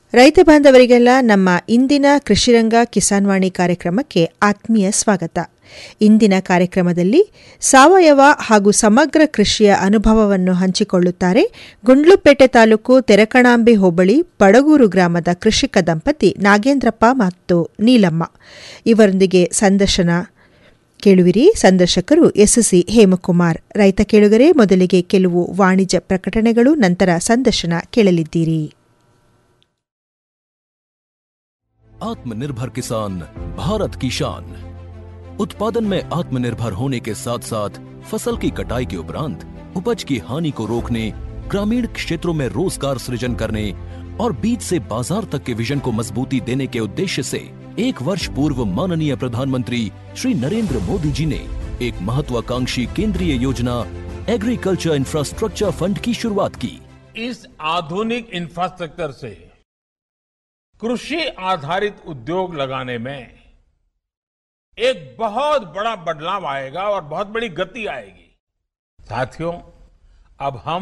ರೈತ ಬಾಂಧವರಿಗೆಲ್ಲ ನಮ್ಮ ಇಂದಿನ ಕೃಷಿರಂಗ ಕಿಸಾನ್ವಾಣಿ ಕಾರ್ಯಕ್ರಮಕ್ಕೆ ಆತ್ಮೀಯ ಸ್ವಾಗತ ಇಂದಿನ ಕಾರ್ಯಕ್ರಮದಲ್ಲಿ ಸಾವಯವ ಹಾಗೂ ಸಮಗ್ರ ಕೃಷಿಯ ಅನುಭವವನ್ನು ಹಂಚಿಕೊಳ್ಳುತ್ತಾರೆ ಗುಂಡ್ಲುಪೇಟೆ ತಾಲೂಕು ತೆರಕಣಾಂಬೆ ಹೋಬಳಿ ಪಡಗೂರು ಗ್ರಾಮದ ಕೃಷಿಕ ದಂಪತಿ ನಾಗೇಂದ್ರಪ್ಪ ಮತ್ತು ನೀಲಮ್ಮ ಇವರೊಂದಿಗೆ ಸಂದರ್ಶನ ಕೇಳುವಿರಿ ಸಂದರ್ಶಕರು ಎಸ್ಎಸ್ಸಿ ಹೇಮಕುಮಾರ್ ರೈತ ಕೇಳುಗರೆ ಮೊದಲಿಗೆ ಕೆಲವು ವಾಣಿಜ್ಯ ಪ್ರಕಟಣೆಗಳು ನಂತರ ಸಂದರ್ಶನ ಕೇಳಲಿದ್ದೀರಿ आत्मनिर्भर किसान भारत की शान उत्पादन में आत्मनिर्भर होने के साथ साथ फसल की कटाई के उपरांत उपज की हानि को रोकने ग्रामीण क्षेत्रों में रोजगार सृजन करने और बीज से बाजार तक के विजन को मजबूती देने के उद्देश्य से एक वर्ष पूर्व माननीय प्रधानमंत्री श्री नरेंद्र मोदी जी ने एक महत्वाकांक्षी केंद्रीय योजना एग्रीकल्चर इंफ्रास्ट्रक्चर फंड की शुरुआत की इस आधुनिक इंफ्रास्ट्रक्चर से कृषि आधारित उद्योग लगाने में एक बहुत बड़ा बदलाव आएगा और बहुत बड़ी गति आएगी साथियों अब हम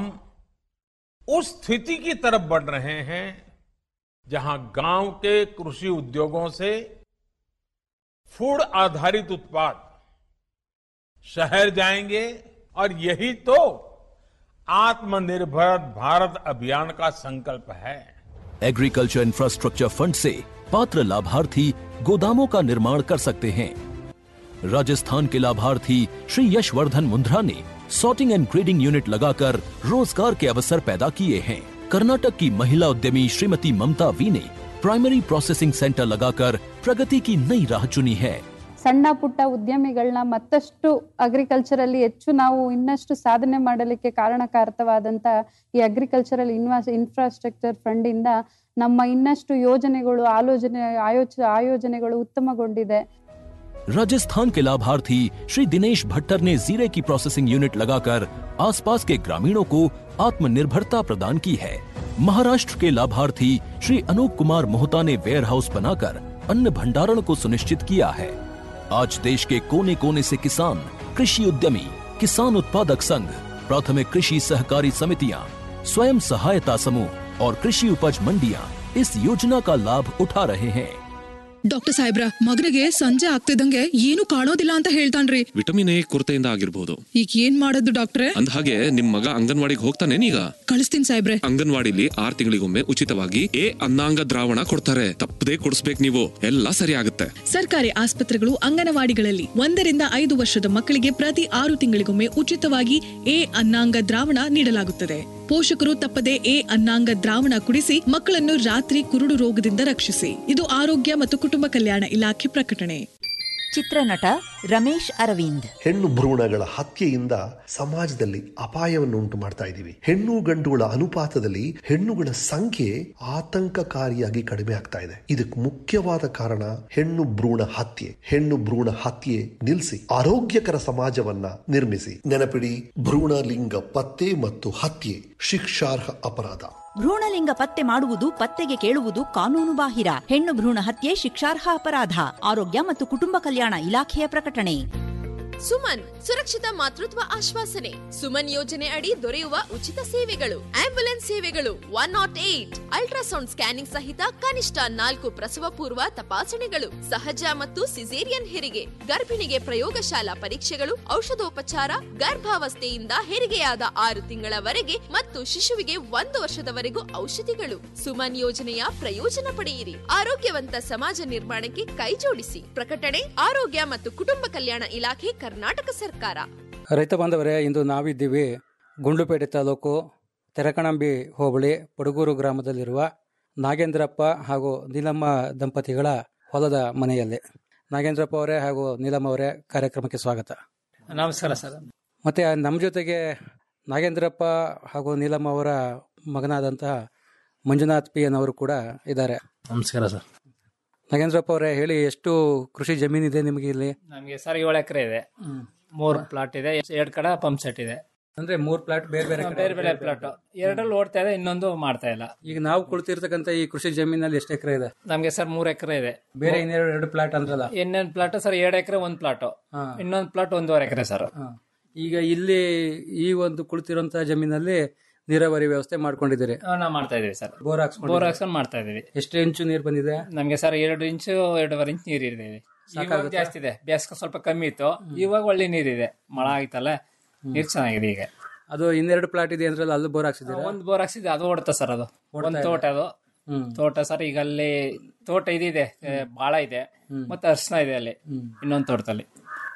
उस स्थिति की तरफ बढ़ रहे हैं जहां गांव के कृषि उद्योगों से फूड आधारित उत्पाद शहर जाएंगे और यही तो आत्मनिर्भर भारत अभियान का संकल्प है एग्रीकल्चर इंफ्रास्ट्रक्चर फंड से पात्र लाभार्थी गोदामों का निर्माण कर सकते हैं राजस्थान के लाभार्थी श्री यशवर्धन मुंद्रा ने सॉर्टिंग एंड ग्रेडिंग यूनिट लगाकर रोजगार के अवसर पैदा किए हैं कर्नाटक की महिला उद्यमी श्रीमती ममता वी ने प्राइमरी प्रोसेसिंग सेंटर लगाकर प्रगति की नई राह चुनी है ಸಣ್ಣ ಪುಟ್ಟ ಉದ್ಯಮಿಗಳನ್ನ ಮತ್ತಷ್ಟು ಅಗ್ರಿಕಲ್ಚರಲ್ಲಿ ಹೆಚ್ಚು ನಾವು ಇನ್ನಷ್ಟು ಸಾಧನೆ ಮಾಡಲಿಕ್ಕೆ ಕಾರಣಕಾರಕವಾದಂತ ಈ ಅಗ್ರಿಕಲ್ಚರಲ್ ಇನ್ವಾಸ್ ಇನ್ಫ್ರಾಸ್ಟ್ರಕ್ಚರ್ ಫಂಡ್ ಇಂದ ನಮ್ಮ ಇನ್ನಷ್ಟು ಯೋಜನೆಗಳು ಆಲೋಚನೆ ಆಯೋಚ ಆಯೋಜನೆಗಳು ಉತ್ತಮಗೊಂಡಿದೆ राजस्थान के लाभार्थी श्री दिनेश भट्टर ने जीरे की प्रोसेसिंग यूनिट लगाकर आसपास के ग्रामीणों को आत्मनिर्भरता प्रदान की है महाराष्ट्र के लाभार्थी श्री अनूप कुमार मोहता ने वेयर हाउस बनाकर अन्न भंडारण को सुनिश्चित किया है आज देश के कोने कोने से किसान कृषि उद्यमी किसान उत्पादक संघ प्राथमिक कृषि सहकारी समितियां स्वयं सहायता समूह और कृषि उपज मंडियां इस योजना का लाभ उठा रहे हैं ಡಾಕ್ಟರ್ ಸಾಹೇಬ್ರ ಮಗನಿಗೆ ಸಂಜೆ ಆಗ್ತಿದ್ದಂಗೆ ಏನು ಕಾಣೋದಿಲ್ಲ ಅಂತ ಹೇಳ್ತಾನ್ರಿ ವಿಟಮಿನ್ ಎ ಕೊರತೆಯಿಂದ ಆಗಿರ್ಬೋದು ಈಗ ಏನ್ ಮಾಡೋದು ಡಾಕ್ಟ್ರೆ ಅಂದ ಹಾಗೆ ನಿಮ್ ಮಗ ಅಂಗನವಾಡಿಗೆ ಹೋಗ್ತಾನೇನೀಗ ಕಳಿಸ್ತೀನಿ ಸಾಹೇಬ್ರೆ ಅಂಗನವಾಡಿಲಿ ಆರ್ ತಿಂಗಳಿಗೊಮ್ಮೆ ಉಚಿತವಾಗಿ ಎ ಅನ್ನಾಂಗ ದ್ರಾವಣ ಕೊಡ್ತಾರೆ ತಪ್ಪದೇ ಕೊಡಿಸ್ಬೇಕು ನೀವು ಎಲ್ಲ ಸರಿ ಆಗುತ್ತೆ ಸರ್ಕಾರಿ ಆಸ್ಪತ್ರೆಗಳು ಅಂಗನವಾಡಿಗಳಲ್ಲಿ ಒಂದರಿಂದ ಐದು ವರ್ಷದ ಮಕ್ಕಳಿಗೆ ಪ್ರತಿ ಆರು ತಿಂಗಳಿಗೊಮ್ಮೆ ಉಚಿತವಾಗಿ ಎ ಅನ್ನಾಂಗ ದ್ರಾವಣ ನೀಡಲಾಗುತ್ತದೆ ಪೋಷಕರು ತಪ್ಪದೆ ಎ ಅನ್ನಾಂಗ ದ್ರಾವಣ ಕುಡಿಸಿ ಮಕ್ಕಳನ್ನು ರಾತ್ರಿ ಕುರುಡು ರೋಗದಿಂದ ರಕ್ಷಿಸಿ ಇದು ಆರೋಗ್ಯ ಮತ್ತು ಕುಟುಂಬ ಕಲ್ಯಾಣ ಇಲಾಖೆ ಪ್ರಕಟಣೆ ಚಿತ್ರನಟ ರಮೇಶ್ ಅರವಿಂದ್ ಹೆಣ್ಣು ಭ್ರೂಣಗಳ ಹತ್ಯೆಯಿಂದ ಸಮಾಜದಲ್ಲಿ ಅಪಾಯವನ್ನು ಉಂಟು ಮಾಡ್ತಾ ಇದ್ದೀವಿ ಹೆಣ್ಣು ಗಂಡುಗಳ ಅನುಪಾತದಲ್ಲಿ ಹೆಣ್ಣುಗಳ ಸಂಖ್ಯೆ ಆತಂಕಕಾರಿಯಾಗಿ ಕಡಿಮೆ ಆಗ್ತಾ ಇದೆ ಇದಕ್ಕೆ ಮುಖ್ಯವಾದ ಕಾರಣ ಹೆಣ್ಣು ಭ್ರೂಣ ಹತ್ಯೆ ಹೆಣ್ಣು ಭ್ರೂಣ ಹತ್ಯೆ ನಿಲ್ಲಿಸಿ ಆರೋಗ್ಯಕರ ಸಮಾಜವನ್ನ ನಿರ್ಮಿಸಿ ನೆನಪಿಡಿ ಭ್ರೂಣ ಲಿಂಗ ಪತ್ತೆ ಮತ್ತು ಹತ್ಯೆ ಶಿಕ್ಷಾರ್ಹ ಅಪರಾಧ ಭ್ರೂಣಲಿಂಗ ಪತ್ತೆ ಮಾಡುವುದು ಪತ್ತೆಗೆ ಕೇಳುವುದು ಕಾನೂನು ಬಾಹಿರ ಹೆಣ್ಣು ಭ್ರೂಣ ಹತ್ಯೆ ಶಿಕ್ಷಾರ್ಹ ಅಪರಾಧ ಆರೋಗ್ಯ ಮತ್ತು ಕುಟುಂಬ ಕಲ್ಯಾಣ ಇಲಾಖೆಯ ಪ್ರಕಟಣೆ ಸುಮನ್ ಸುರಕ್ಷಿತ ಮಾತೃತ್ವ ಆಶ್ವಾಸನೆ ಸುಮನ್ ಯೋಜನೆ ಅಡಿ ದೊರೆಯುವ ಉಚಿತ ಸೇವೆಗಳು ಆಂಬ್ಯುಲೆನ್ಸ್ ಸೇವೆಗಳು one nought eight ultrasound scanning ಸಹಿತ ಕನಿಷ್ಠ ನಾಲ್ಕು ಪ್ರಸವ ಪೂರ್ವ ತಪಾಸಣೆಗಳು ಸಹಜ ಮತ್ತು ಸಿಸೇರಿಯನ್ ಹೆರಿಗೆ ಗರ್ಭಿಣಿಗೆ ಪ್ರಯೋಗಶಾಲಾ ಪರೀಕ್ಷೆಗಳು ಔಷಧೋಪಚಾರ ಗರ್ಭಾವಸ್ಥೆಯಿಂದ ಹೆರಿಗೆಯಾದ ಆರು ತಿಂಗಳವರೆಗೆ ಮತ್ತು ಶಿಶುವಿಗೆ ಒಂದು ವರ್ಷದವರೆಗೂ ಔಷಧಿಗಳು ಸುಮನ್ ಯೋಜನೆಯ ಪ್ರಯೋಜನ ಪಡೆಯಿರಿ ಆರೋಗ್ಯವಂತ ಸಮಾಜ ನಿರ್ಮಾಣಕ್ಕೆ ಕೈಜೋಡಿಸಿ ಪ್ರಕಟಣೆ ಆರೋಗ್ಯ ಮತ್ತು ಕುಟುಂಬ ಕಲ್ಯಾಣ ಇಲಾಖೆ ಕರ್ನಾಟಕ ಸರ್ಕಾರ ರೈತ ಬಾಂಧವರೇ ಇಂದು ನಾವಿದ್ದೀವಿ ಗುಂಡ್ಲುಪೇಟೆ ತಾಲೂಕು ತೆರಕಣಂಬಿ ಹೋಬಳಿ ಪಡುಗೂರು ಗ್ರಾಮದಲ್ಲಿರುವ ನಾಗೇಂದ್ರಪ್ಪ ಹಾಗೂ ನೀಲಮ್ಮ ದಂಪತಿಗಳ ಹೊಲದ ಮನೆಯಲ್ಲಿ ನಾಗೇಂದ್ರಪ್ಪ ಅವರೇ ಹಾಗೂ ನೀಲಮ್ಮ ಅವರೇ ಕಾರ್ಯಕ್ರಮಕ್ಕೆ ಸ್ವಾಗತ ನಮಸ್ಕಾರ ಸರ್ ಮತ್ತೆ ನಮ್ಮ ಜೊತೆಗೆ ನಾಗೇಂದ್ರಪ್ಪ ಹಾಗೂ ನೀಲಮ್ಮ ಅವರ ಮಗನಾದಂತಹ ಮಂಜುನಾಥ್ ಪಿ ಎನ್ ಅವರು ಕೂಡ ಇದ್ದಾರೆ ನಮಸ್ಕಾರ ಸರ್ ನಾಗೇಂದ್ರಪ್ಪ ಅವರೇ ಹೇಳಿ ಎಷ್ಟು ಕೃಷಿ ಜಮೀನಿದೆ ನಿಮಗೆ ಇಲ್ಲಿ ನಮಗೆ ಸರ್ ಏಳು ಎಕರೆ ಇದೆ ಮೂರು ಪ್ಲಾಟ್ ಇದೆ ಎರಡು ಕಡೆ ಪಂಪ್ ಸೆಟ್ ಇದೆ ಅಂದ್ರೆ ಮೂರ್ ಪ್ಲಾಟ್ ಬೇರೆ ಬೇರೆ ಕಡೆ ಬೇರೆ ಬೇರೆ ಪ್ಲಾಟ್ ಎರಡರಲ್ಲಿ ಓಡ್ತಾ ಇದೆ ಇನ್ನೊಂದು ಮಾಡ್ತಾ ಇಲ್ಲ ಈಗ ನಾವು ಕುಳಿತಿರ್ತಕ್ಕಂಥ ಈ ಕೃಷಿ ಜಮೀನಲ್ಲಿ ಎಷ್ಟು ಎಕರೆ ಇದೆ ನಮಗೆ ಸರ್ ಮೂರು ಎಕರೆ ಇದೆ ಬೇರೆ ಇನ್ನೆರಡು ಎರಡು ಪ್ಲಾಟ್ ಅಂದ್ರಲ್ಲ ಇನ್ನೊಂದು ಪ್ಲಾಟ್ ಸರ್ ಎರಡು ಎಕರೆ ಒಂದು ಪ್ಲಾಟ್ ಹಾ. ಇನ್ನೊಂದು ಪ್ಲಾಟ್ ಒಂದೂವರೆ ಎಕರೆ ಸರ್ ಹಾ. ಈಗ ಇಲ್ಲಿ ಈ ಒಂದು ಕುಳಿತಿರುವಂತಹ ಜಮೀನಲ್ಲಿ ನೀರಾವರಿ ವ್ಯವಸ್ಥೆ ಮಾಡ್ಕೊಂಡಿದ್ದೀರಿ ನಾವು ಮಾಡ್ತಾ ಇದೀವಿ ಸರ್ ಬೋರ್ ಹಾಕ್ಸ್ಕೊಂಡು ಬೋರ್ ಹಾಕ್ಸ್ಕೊಂಡು ಮಾಡ್ತಾ ಇದೀವಿ ಎಷ್ಟು ಇಂಚು ನೀರು ಬಂದಿದೆ ನಮ್ಗೆ ಸರ್ ಎರಡು ಇಂಚು ಎರಡೂವರೆ ಇಂಚ್ ನೀರು ಇದೆ ಇವಾಗ ಸಾಕಾಗುತ್ತಾ? ಜಾಸ್ತಿ ಇದೆ ಬೇಸಿಗೆ ಸ್ವಲ್ಪ ಕಮ್ಮಿ ಇತ್ತು ಇವಾಗ ಒಳ್ಳೆ ನೀರಿದೆ ಮಳೆ ಆಯ್ತಲ್ಲ ನೀರು ಚೆನ್ನಾಗಿದೆ ಈಗ ಅದು ಇನ್ನೆರಡು ಪ್ಲಾಟ್ ಇದೆ ಅಂದ್ರೆ ಅಲ್ಲಿ ಬೋರ್ ಹಾಕ್ಸಿದ್ದೀರಾ ಒಂದ್ ಬೋರ್ ಹಾಕ್ಸಿದೆ ಅದು ಓಡ್ತಾ ಸರ್ ಅದು ಒಂದ್ ತೋಟ ಅದು ಹ್ಮ್. ತೋಟ ಸರ್ ಈಗ ಅಲ್ಲಿ ತೋಟ ಇದಿದೆ ಏ, ಬಾಳ ಇದೆ ಮತ್ತೆ ಅರ್ಶನ ಇದೆ ಅಲ್ಲಿ ಇನ್ನೊಂದ್ ತೋಟದಲ್ಲಿ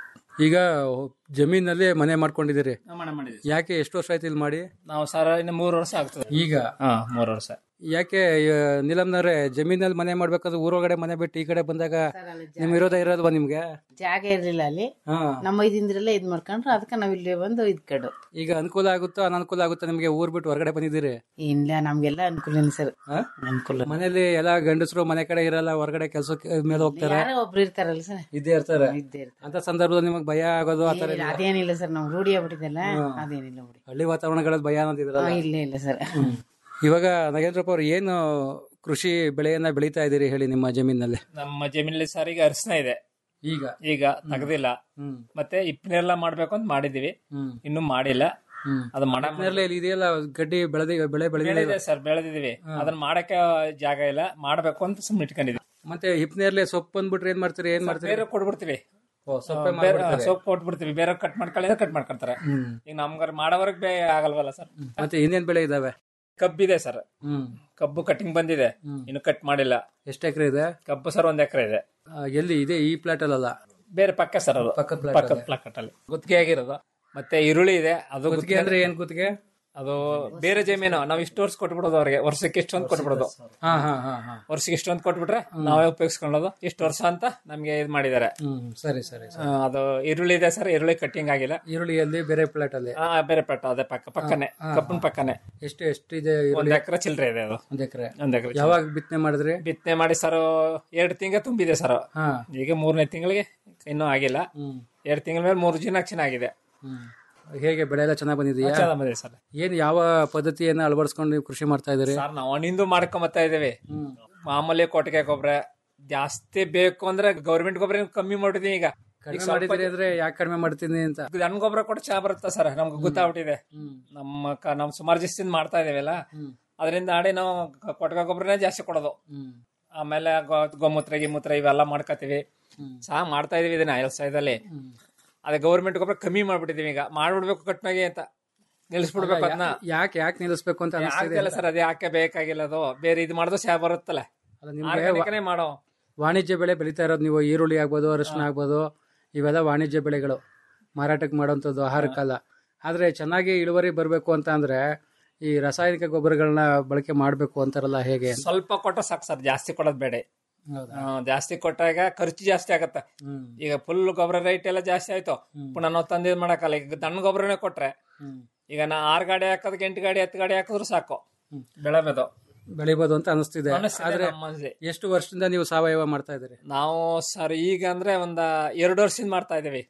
ಈಗ ಜಮೀನಲ್ಲಿ ಮನೆ ಮಾಡ್ಕೊಂಡಿದ್ದೀರಿ ನಾವು ಮನೆ ಮಾಡಿದ್ವಿ ಯಾಕೆ ಎಷ್ಟು ವರ್ಷ ಆಯ್ತು ಇಲ್ಲಿ ಮಾಡಿ ನಾವು ಸರ್ ಇನ್ನು ಮೂರು ವರ್ಷ ಆಗ್ತದೆ ಈಗ ಹಾ ಮೂರು ವರ್ಷ ಯಾಕೆ ನೀಲಮ್ನವ್ರೆ ಜಮೀನಲ್ಲಿ ಮನೆ ಮಾಡ್ಬೇಕಾದ್ರೆ ಊರೊಳಗಡೆ ಮನೆ ಬಿಟ್ಟು ಈ ಕಡೆ ಬಂದಾಗ ನಿಮ್ ಇರೋದ ಇರೋದವಾ ನಿಮ್ಗೆ ಜಾಗ ಇರ್ಲಿಲ್ಲ ಅಲ್ಲಿ ಹಾ. ನಮ್ಮ ಇದಿಂದ್ರೆಲ್ಲ ಇದ್ ಮಾಡ್ಕೊಂಡ್ರು ಅದಕ್ಕೆ ನಾವ್ ಇಲ್ಲಿ ಬಂದು ಇದ್ಕಡು ಈಗ ಅನುಕೂಲ ಆಗುತ್ತೋ ಅನನುಕೂಲ ಆಗುತ್ತೋ ನಿಮ್ಗೆ ಊರ್ ಬಿಟ್ಟು ಹೊರಗಡೆ ಬಂದಿದ್ದೀರಿ ಇಲ್ಲ ನಮ್ಗೆಲ್ಲ ಅನುಕೂಲ ಸರ್ ಅನುಕೂಲ ಮನೇಲಿ ಎಲ್ಲಾ ಗಂಡಸರು ಮನೆ ಕಡೆ ಇರಲ್ಲ ಹೊರಗಡೆ ಕೆಲ್ಸಕ್ಕೆ ಮೇಲೆ ಹೋಗ್ತಾರೆ ಯಾರೋ ಒಬ್ರು ಇರ್ತಾರಲ್ಲ ಸರ್ ಇದ್ದೇ ಇರ್ತಾರೆ ಇದ್ದೇ ಇರ್ತಾರೆ ಅಂತ ಸಂದರ್ಭದಲ್ಲಿ ನಿಮಗ್ ಭಯ ಆಗೋದು ಆತರ ಏನಿಲ್ಲ, ಅದೇನಿಲ್ಲ ಸರ್ ನಮ್ಗೆ ರೂಢಿ ಆಗ್ಬಿಟ್ಟಿದೆಲ್ಲ ಅದೇನಿಲ್ಲ ಬಿಡಿ ಹಳ್ಳಿ ವಾತಾವರಣಗಳಲ್ಲಿ ಭಯ ಅನ್ನೋದಿದ್ರಲ್ಲ ಆ, ಇಲ್ಲ ಇಲ್ಲ ಸರ್ ಇವಾಗ ನಗೇಂದ್ರಪ್ಪ ಅವ್ರು ಏನು ಕೃಷಿ ಬೆಳೆಯನ್ನ ಬೆಳೀತಾ ಇದ್ದೀರಿ ಹೇಳಿ ನಿಮ್ಮ ಜಮೀನಲ್ಲಿ ನಮ್ಮ ಜಮೀನಲ್ಲಿ ಸರ್ ಈಗ ಅರ್ಶನ ಇದೆ ಈಗ ಈಗ ತೆಗ್ದಿಲ್ಲ ಹ್ಮ್. ಮತ್ತೆ ಇಪ್ಪನೆಲ್ಲ ಮಾಡ್ಬೇಕು ಅಂತ ಮಾಡಿದೀವಿ ಹ್ಮ್. ಇನ್ನು ಮಾಡಿಲ್ಲ ಹ್ಮ್. ಅದು ಮಾಡ ನೇರಳೆ ಇಲ್ಲಿ ಇದೆಯಲ್ಲ ಗಡ್ಡಿ ಬೆಳೆದಿ ಬೆಳೆ ಬೆಳೆದಿದೆ ಬೆಳೆದಿದೆ ಸರ್ ಬೆಳೆದಿದೀವಿ ಅದನ್ನ ಮಾಡಕ್ಕೆ ಜಾಗ ಇಲ್ಲ ಮಾಡ್ಬೇಕು ಅಂತ ಸುಮ್ಮನೆ ಇಟ್ಕೊಂಡಿದ್ವಿ ಮತ್ತೆ ಹಿಪ್ನೇರ್ಲೆ ಸೊಪ್ಪು ಬಂದ್ಬಿಟ್ರೆ ಏನ್ ಮಾಡ್ತೀರಿ ಏನ್ ಮಾಡ್ತೀರಿ ಬೇರೆ ಕೊಡ್ಬಿಡ್ತೀವಿ ಓ, ಸೊಪ್ಪೆ ಬೇರೆ ಮಾಡ್ಬಿಡ್ತಾರೆ. ಸೊಪ್ಪು ಕೊಟ್ಬಿಡ್ತೀವಿ ಬೇರೆ ಕಟ್ ಮಾಡ್ಕೊಳ್ಳಿ ಕಟ್ ಮಾಡ್ಕೊಳ್ತಾರೆ ಹ್ಮ್. ಈಗ ನಮ್ಗಾರ ಮಾಡೋವರೆಗೆ ಬೇ ಆಗಲ್ವಲ್ಲ ಸರ್ ಮತ್ತೆ ಇನ್ನೇನ್ ಬೆಳೆ ಇದಾವೆ ಕಬ್ಬಿದೆ ಸರ್ ಹ್ಮ್ ಕಬ್ಬು ಕಟಿಂಗ್ ಬಂದಿದೆ ಇನ್ನು ಕಟ್ ಮಾಡಿಲ್ಲ ಎಷ್ಟು ಎಕರೆ ಇದೆ ಕಬ್ಬು ಸರ್ ಒಂದ್ ಎಕರೆ ಇದೆ ಆ, ಎಲ್ಲಿ ಇದೆ ಈ ಪ್ಲಾಟ್ ಅಲ್ಲ ಬೇರೆ ಪಕ್ಕ ಸರ್ ಅದು ಪಕ್ಕದ ಪ್ಲಾಟ್ ಪಕ್ಕದ ಪ್ಲಾಟ್ ಅಲ್ಲಿ ಗುತ್ತಿಗೆ ಆಗಿರೋದು ಮತ್ತೆ ಈರುಳ್ಳಿ ಇದೆ ಅದು ಗುತ್ತಿಗೆ ಅಂದ್ರೆ ಏನ್ ಗುತ್ತಿಗೆ ಅದು ಬೇರೆ ಜಮೀನು ನಾವ್ ಇಷ್ಟು ವರ್ಷ ಕೊಟ್ಬಿಡೋದು ಅವ್ರಿಗೆ ವರ್ಷಕ್ಕೆ ಇಷ್ಟೊಂದು ಕೊಟ್ಬಿಡೋದು ಹಾ ಹಾ ಹಾ ಹಾ ವರ್ಷಕ್ಕೆ ಇಷ್ಟೊಂದು ಕೊಟ್ಬಿಟ್ರೆ ನಾವೇ ಉಪಯೋಗಿಸ್ಕೊಳ್ಳೋದು ಇಷ್ಟು ವರ್ಷ ಅಂತ ನಮ್ಗೆ ಇದು ಮಾಡಿದ್ದಾರೆ ಹ್ಮ್ ಸರಿ ಸರಿ ಆ, ಅದು ಈರುಳ್ಳಿ ಇದೆ ಸರ್ ಈರುಳ್ಳಿ ಕಟ್ಟಿಂಗ್ ಆಗಿಲ್ಲ ಈರುಳ್ಳಿಯಲ್ಲಿ ಬೇರೆ ಪ್ಲಾಟ್ ಅಲ್ಲಿ ಆ, ಬೇರೆ ಪಟ್ಟ ಅದೇ ಪಕ್ಕ ಪಕ್ಕನೆ ಕಬ್ಬನ್ ಪಕ್ಕನೆ ಎಷ್ಟು ಎಷ್ಟಿದೆ ಒಂದ್ ಈರುಳ್ಳಿ ಎಕರೆ ಚಿಲ್ಲರೆ ಇದೆ ಅದು ಒಂದ್ ಎಕರೆ ಒಂದ್ ಎಕರೆ ಯಾವಾಗ ಬಿತ್ತನೆ ಮಾಡಿದ್ರಿ ಬಿತ್ತನೆ ಮಾಡಿ ಸರ್ ಎರಡು ತಿಂಗಳ ತುಂಬಿದೆ ಸರ್ ಹಾ ಈಗ ಮೂರನೇ ತಿಂಗಳಿಗೆ ಇನ್ನೂ ಆಗಿಲ್ಲ ಹ್ಮ್ ಎರಡು ತಿಂಗಳ ಮೇಲೆ ಮೂರು ದಿನ ಚೆನ್ನಾಗಿದೆ ಹ್ಮ್ ಹೇಗೆ ಬೆಳೆ ಎಲ್ಲ ಚೆನ್ನಾಗ್ ಬಂದಿದೆಯಾ ಚೆನ್ನಾಗ್ ಬಂದಿದೆ ಸರ್ ಏನ್ ಯಾವ ಪದ್ಧತಿಯನ್ನ ಅಳವಡಿಸ್ಕೊಂಡು ನೀವು ಕೃಷಿ ಮಾಡ್ತಾ ಇದ್ದೀರಿ ಸರ್ ನಾವು ಹಣ್ಣಿಂದು ಮಾಡ್ಕೊಂಬತ್ತಾ ಇದೇವಿ ಮಾಮೂಲಿ ಕೊಟ್ಟಿಗೆ ಗೊಬ್ಬರ ಜಾಸ್ತಿ ಬೇಕು ಅಂದ್ರೆ ಗೌರ್ಮೆಂಟ್ ಗೊಬ್ಬರ ಕಮ್ಮಿ ಮಾಡಿದೀನಿ ಈಗ ಕಡಿಮೆ ಮಾಡಿದಿರಿ ಅಂದ್ರೆ ಯಾಕೆ ಕಡಿಮೆ ಮಾಡ್ತೀನಿ ಅಂತ ದನ ಗೊಬ್ಬರ ಕೊಟ್ಟು ಚಾ ಬರುತ್ತಾ ಸರ್ ನಮ್ಗೆ ಗೊತ್ತಾಗ್ಬಿಟ್ಟಿದೆ ನಮ್ಮ ಕ- ನಾವು ಸುಮಾರು ದಿವಸದಿಂದ ಮಾಡ್ತಾ ಇದೀವಲ್ಲ ಅದರಿಂದ ಆಡಿ ನಾವು ಕ- ಕೊಟ್ಟಿಗೆ ಗೊಬ್ಬರನೇ ಜಾಸ್ತಿ ಕೊಡೋದು ಆಮೇಲೆ ಗೋ- ಗೋಮೂತ್ರ ಗಿಮೂತ್ರ ಇವೆಲ್ಲ ಮಾಡ್ಕೋತೀವಿ ಚಾ ಮಾಡ್ತಾ ಇದೀವಿ ಇದನ್ನ ವ್ಯವಸಾಯದಲ್ಲಿ ಅದೇ ಗೌರ್ಮೆಂಟ್ ಗೊಬ್ಬರ ಕಮ್ಮಿ ಮಾಡ್ಬಿಟ್ಟಿದೀವಿ ಈಗ ಮಾಡ್ಬಿಡ್ಬೇಕು ಕಟ್ನಾಗೆ ಅಂತ ನಿಲ್ಲಿಸ್ಬಿಡ್ಬೇಕು ಅದನ್ನ ಯಾಕೆ ಯಾಕೆ ನಿಲ್ಲಿಸ್ಬೇಕು ಅಂತ ಅನಿಸ್ತಿದೆ ಆಗ್ತಿಲ್ಲ ಸರ್ ಅದು ಯಾಕೆ ಬೇಕಾಗಿಲ್ಲ ಅದು ಬೇರೆ ಇದು ಮಾಡಿದ್ರೆ ಚಾ ಬರುತ್ತಲ್ಲ ಅಲ್ಲ, ನಿಮ್ಗೆ ಆರ್ಗಾನಿಕ್ನೇ ಮಾಡೋ ವಾಣಿಜ್ಯ ಬೆಳೆ ಬೆಳೀತಾ ಇರೋದು ನೀವು ಈರುಳ್ಳಿ ಆಗ್ಬೋದು ಅರಿಶಿನ ಆಗ್ಬೋದು ಇವೆಲ್ಲ ವಾಣಿಜ್ಯ ಬೆಳೆಗಳು ಮಾರಾಟಕ್ಕೆ ಮಾಡುವಂಥದ್ದು ಆಹಾರಕ್ಕಲ್ಲ ಆದ್ರೆ ಚೆನ್ನಾಗಿ ಇಳುವರಿ ಬರಬೇಕು ಅಂತ ಅಂದ್ರೆ ಈ ರಾಸಾಯನಿಕ ಗೊಬ್ಬರಗಳನ್ನ ಬಳಕೆ ಮಾಡಬೇಕು ಅಂತಾರಲ್ಲ ಹೇಗೆ ಅಂತ. ಸ್ವಲ್ಪ ಕೊಟ್ಟ ಸಾಕು ಸರ್ ಜಾಸ್ತಿ ಕೊಡೋದು ಬೇಡ ಆ, ಜಾಸ್ತಿ ಕೊಟ್ಟಾಗ ಖರ್ಚು ಜಾಸ್ತಿ ಆಗತ್ತೆ ಈಗ ಫುಲ್ ಗೊಬ್ಬರ ರೇಟ್ ಎಲ್ಲ ಜಾಸ್ತಿ ಆಯ್ತು ಪುನಃ ನಾವು ತಂದಿದ್ ಮಾಡಕ್ಕಲ್ಲ ಈಗ ದಣ್ಣ ಗೊಬ್ಬರನೇ ಕೊಟ್ರೆ ಈಗ ನಾ ಆರ್ ಗಾಡಿ ಹಾಕೋದಕ್ಕೆ ಎಂಟು ಗಾಡಿ ಹತ್ತು ಗಾಡಿ ಹಾಕಿದ್ರು ಸಾಕು ಬೆಳೆಬೋದು ಬೆಳಿಬೋದು ಅಂತ ಅನಿಸ್ತಿದೆ ಅನಿಸ್ತಿದೆ ಆದ್ರೆ ನಮ್ಮ ಮನಸ್ಸಿಗೆ. ಎಷ್ಟು ವರ್ಷದಿಂದ ನೀವು ಸಾವಯವ ಮಾಡ್ತಾ ಇದ್ದೀರಿ ನಾವು ಸರ್ ಈಗ ಅಂದ್ರೆ ಒಂದ ಎರಡು ವರ್ಷದಿಂದ ಮಾಡ್ತಾ ಇದೀವಿ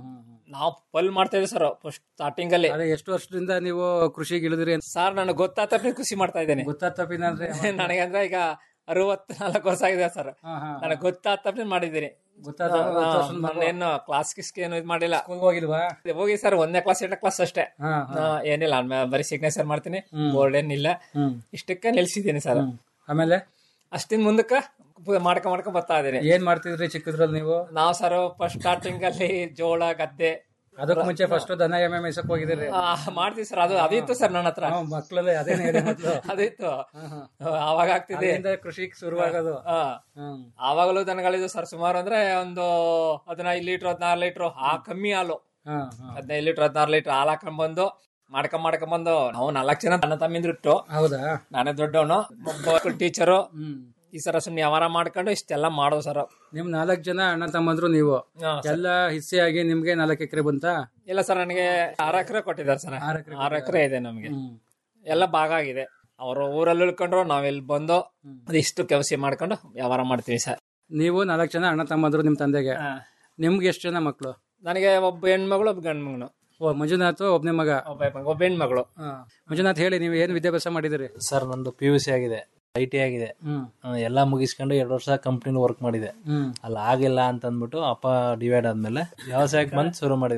ನಾವು ಪಲ್ ಮಾಡ್ತಾ ಇದೀವಿ ಸರ್ ಫಸ್ಟ್ ಸ್ಟಾರ್ಟಿಂಗ್ ಅಲ್ಲಿ ಅದೇ ಎಷ್ಟು ವರ್ಷದಿಂದ ನೀವು ಕೃಷಿಗೆ ಇಳಿದ್ರಿ ಅಂತ ಸರ್ ನನಗೆ ಗೊತ್ತಾತ ಕೃಷಿ ಮಾಡ್ತಾ ಇದ್ದೇನೆ ಗೊತ್ತಾತಪ್ಪಿನ ಅಂದ್ರೆ ನನಗೆ ಅಂದ್ರೆ ಈಗ ಅರವತ್ ನಾಲ್ಕು ವರ್ಷ ಆಗಿದೆ ಸರ್ ಹಾ, ಹಾ. ನನಗೆ ಗೊತ್ತಾತ ಮಾಡಿದ್ದೀನಿ ಗೊತ್ತಾದ ಅರವತ್ತು ವರ್ಷದ ಮಗು. ಏನು ಕ್ಲಾಸ್ ಗಿಸ್ ಏನು ಇದು ಮಾಡಿಲ್ಲ ಸ್ಕೂಲ್ಗೆ ಹೋಗಿಲ್ವಾ ಹೋಗಿ ಸರ್ ಒಂದನೇ ಕ್ಲಾಸ್ ಎರಡನೇ ಕ್ಲಾಸ್ ಅಷ್ಟೇ ಹಾ, ಆ, ಏನಿಲ್ಲ ನಾನ್ ಬರೀ ಸಿಗ್ನೇಚರ್ ಮಾಡ್ತೀನಿ ಬೋರ್ಡ್ ಏನಿಲ್ಲ ಹ್ಮ್. ಇಷ್ಟಕ್ಕೆ ನಿಲ್ಸಿದ್ದೀನಿ ಸರ್ ಆಮೇಲೆ ಅಷ್ಟಿನ ಮುಂದಕ್ಕ ಪು- ಮಾಡ್ಕೊಂಡ್ ಮಾಡ್ಕೊಂಡ್ ಬರ್ತಾ ಇದೀನಿ ಏನ್ ಮಾಡ್ತಿದ್ರಿ ಚಿಕ್ಕದ್ರಲ್ಲಿ ನೀವು ನಾವು ಸರ್ ಫಸ್ಟ್ ಸ್ಟಾರ್ಟಿಂಗ್ ಅಲ್ಲಿ ಜೋಳ ಗದ್ದೆ ಅದಕ್ಕೆ ಮುಂಚೆ ಫಸ್ಟ್ ದನ ಎಮ್ಮೆ ಮೇಯ್ಸಕ್ ಹೋಗಿದ್ದೀರಿ ಆ, ಮಾಡ್ತೀವಿ ಸರ್ ಅದು ಅದಿತ್ತು ಸರ್ ನನ್ನ ಹತ್ರ ಹ್ಮ್, ಮಕ್ಳಲ್ಲಿ ಅದೇನೇ ಹೇಳಿ ಮೊದ್ಲು. ಅದಿತ್ತು ಅವಾಗ ಆಗ್ತಿದೆ ಅಲ್ಲಿಂದ ಕೃಷಿಗೆ ಶುರುವಾಗೋದು ಹಾ. ಹ್ಮ್. ಆವಾಗಲೂ ದನಗಳಿದ್ವು ಸರ್ ಸುಮಾರು ಅಂದ್ರೆ ಒಂದು ಹದಿನೈದು ಲೀಟರ್ ಹದಿನಾರು ಲೀಟರ್ ಆ ಕಮ್ಮಿ ಹಾಲು ಹಾ, ಹಾ. ಹದಿನೈದು ಲೀಟರ್ ಹದಿನಾರು ಲೀಟರ್ ಹಾಲು ಹಾಕೊಂಡ್ ಬಂದು ಮಾಡ್ಕೊಂಡ್ ಮಾಡ್ಕೊಂಡ್ ಬಂದು ನಾವು ನಾಲ್ಕು ಜನ ಅಣ್ಣ ತಮ್ಮಿಂದ್ರಿಟ್ಟು ಹೌದಾ ನಾನೇ ದೊಡ್ಡವನು ಒಬ್ಬ ಟೀಚರು ಈ ಸರ ಸುಮ್ನೆ ವ್ಯವಹಾರ ಮಾಡ್ಕೊಂಡು ಇಷ್ಟೆಲ್ಲ ಮಾಡೋದು ಸರ್ ನಿಮ್ ನಾಲ್ಕ್ ಜನ ಅಣ್ಣ ತಮ್ಮಂದ್ರು ನೀವು ಹಾ, ಎಲ್ಲ ಹಿಸ್ಸೆಯಾಗಿ ನಿಮ್ಗೆ ನಾಲ್ಕು ಎಕರೆ ಬಂತಾ ಇಲ್ಲ ಸರ್ ನನಗೆ ಆರು ಎಕರೆ ಕೊಟ್ಟಿದ್ದಾರೆ ಸರ್ ಆರ್ ಎಕರೆ ಆರು ಎಕರೆ ಇದೆ ನಮಗೆ ಎಲ್ಲ ಭಾಗ ಆಗಿದೆ ಅವರು ಊರಲ್ಲಿ ಉಳ್ಕೊಂಡ್ರು ನಾವಿಲ್ಲಿ ಬಂದು ಇಷ್ಟು ಕೆಲಸ ಮಾಡ್ಕೊಂಡು ವ್ಯವಹಾರ ಮಾಡ್ತೀವಿ ಸರ್ ನೀವು ನಾಲ್ಕು ಜನ ಅಣ್ಣ ತಮ್ಮಂದ್ರು ನಿಮ್ ತಂದೆಗೆ ನಿಮ್ಗೆ ಎಷ್ಟು ಜನ ಮಕ್ಳು ನನಗೆ ಒಬ್ಬ ಹೆಣ್ಮಗಳು ಒಬ್ಬ ಗಂಡು ಮಗನು ಓ ಮಂಜುನಾಥ್ ಒಬ್ನೇ ಮಗ ಒಬ್ಬ ಒಬ್ಬ ಹೆಣ್ಮಗಳು ಹಾ. ಮಂಜುನಾಥ್ ಹೇಳಿ ನೀವು ಏನ್ ವಿದ್ಯಾಭ್ಯಾಸ ಮಾಡಿದಿರಿ ಸರ್ ನಂದು ಪಿ ಯು ಸಿ ಆಗಿದೆ ಐ ಟಿ ಆಗಿದೆ ಹ್ಮ್. ಆ, ಎಲ್ಲ ಮುಗಿಸ್ಕೊಂಡು ಎರಡು ವರ್ಷ ಕಂಪ್ನಿಲಿ ವರ್ಕ್ ಮಾಡಿದೆ ಹ್ಮ್. ಅಲ್ಲಿ ಆಗಿಲ್ಲ ಅಂತ ಅಂದ್ಬಿಟ್ಟು ಅಪ್ಪ ಡಿವೈಡ್ ಆದ್ಮೇಲೆ ವ್ಯವಸಾಯಕ್ಕೆ ಬಂದು ಶುರು ಮಾಡಿದ್ವಿ ಸರ್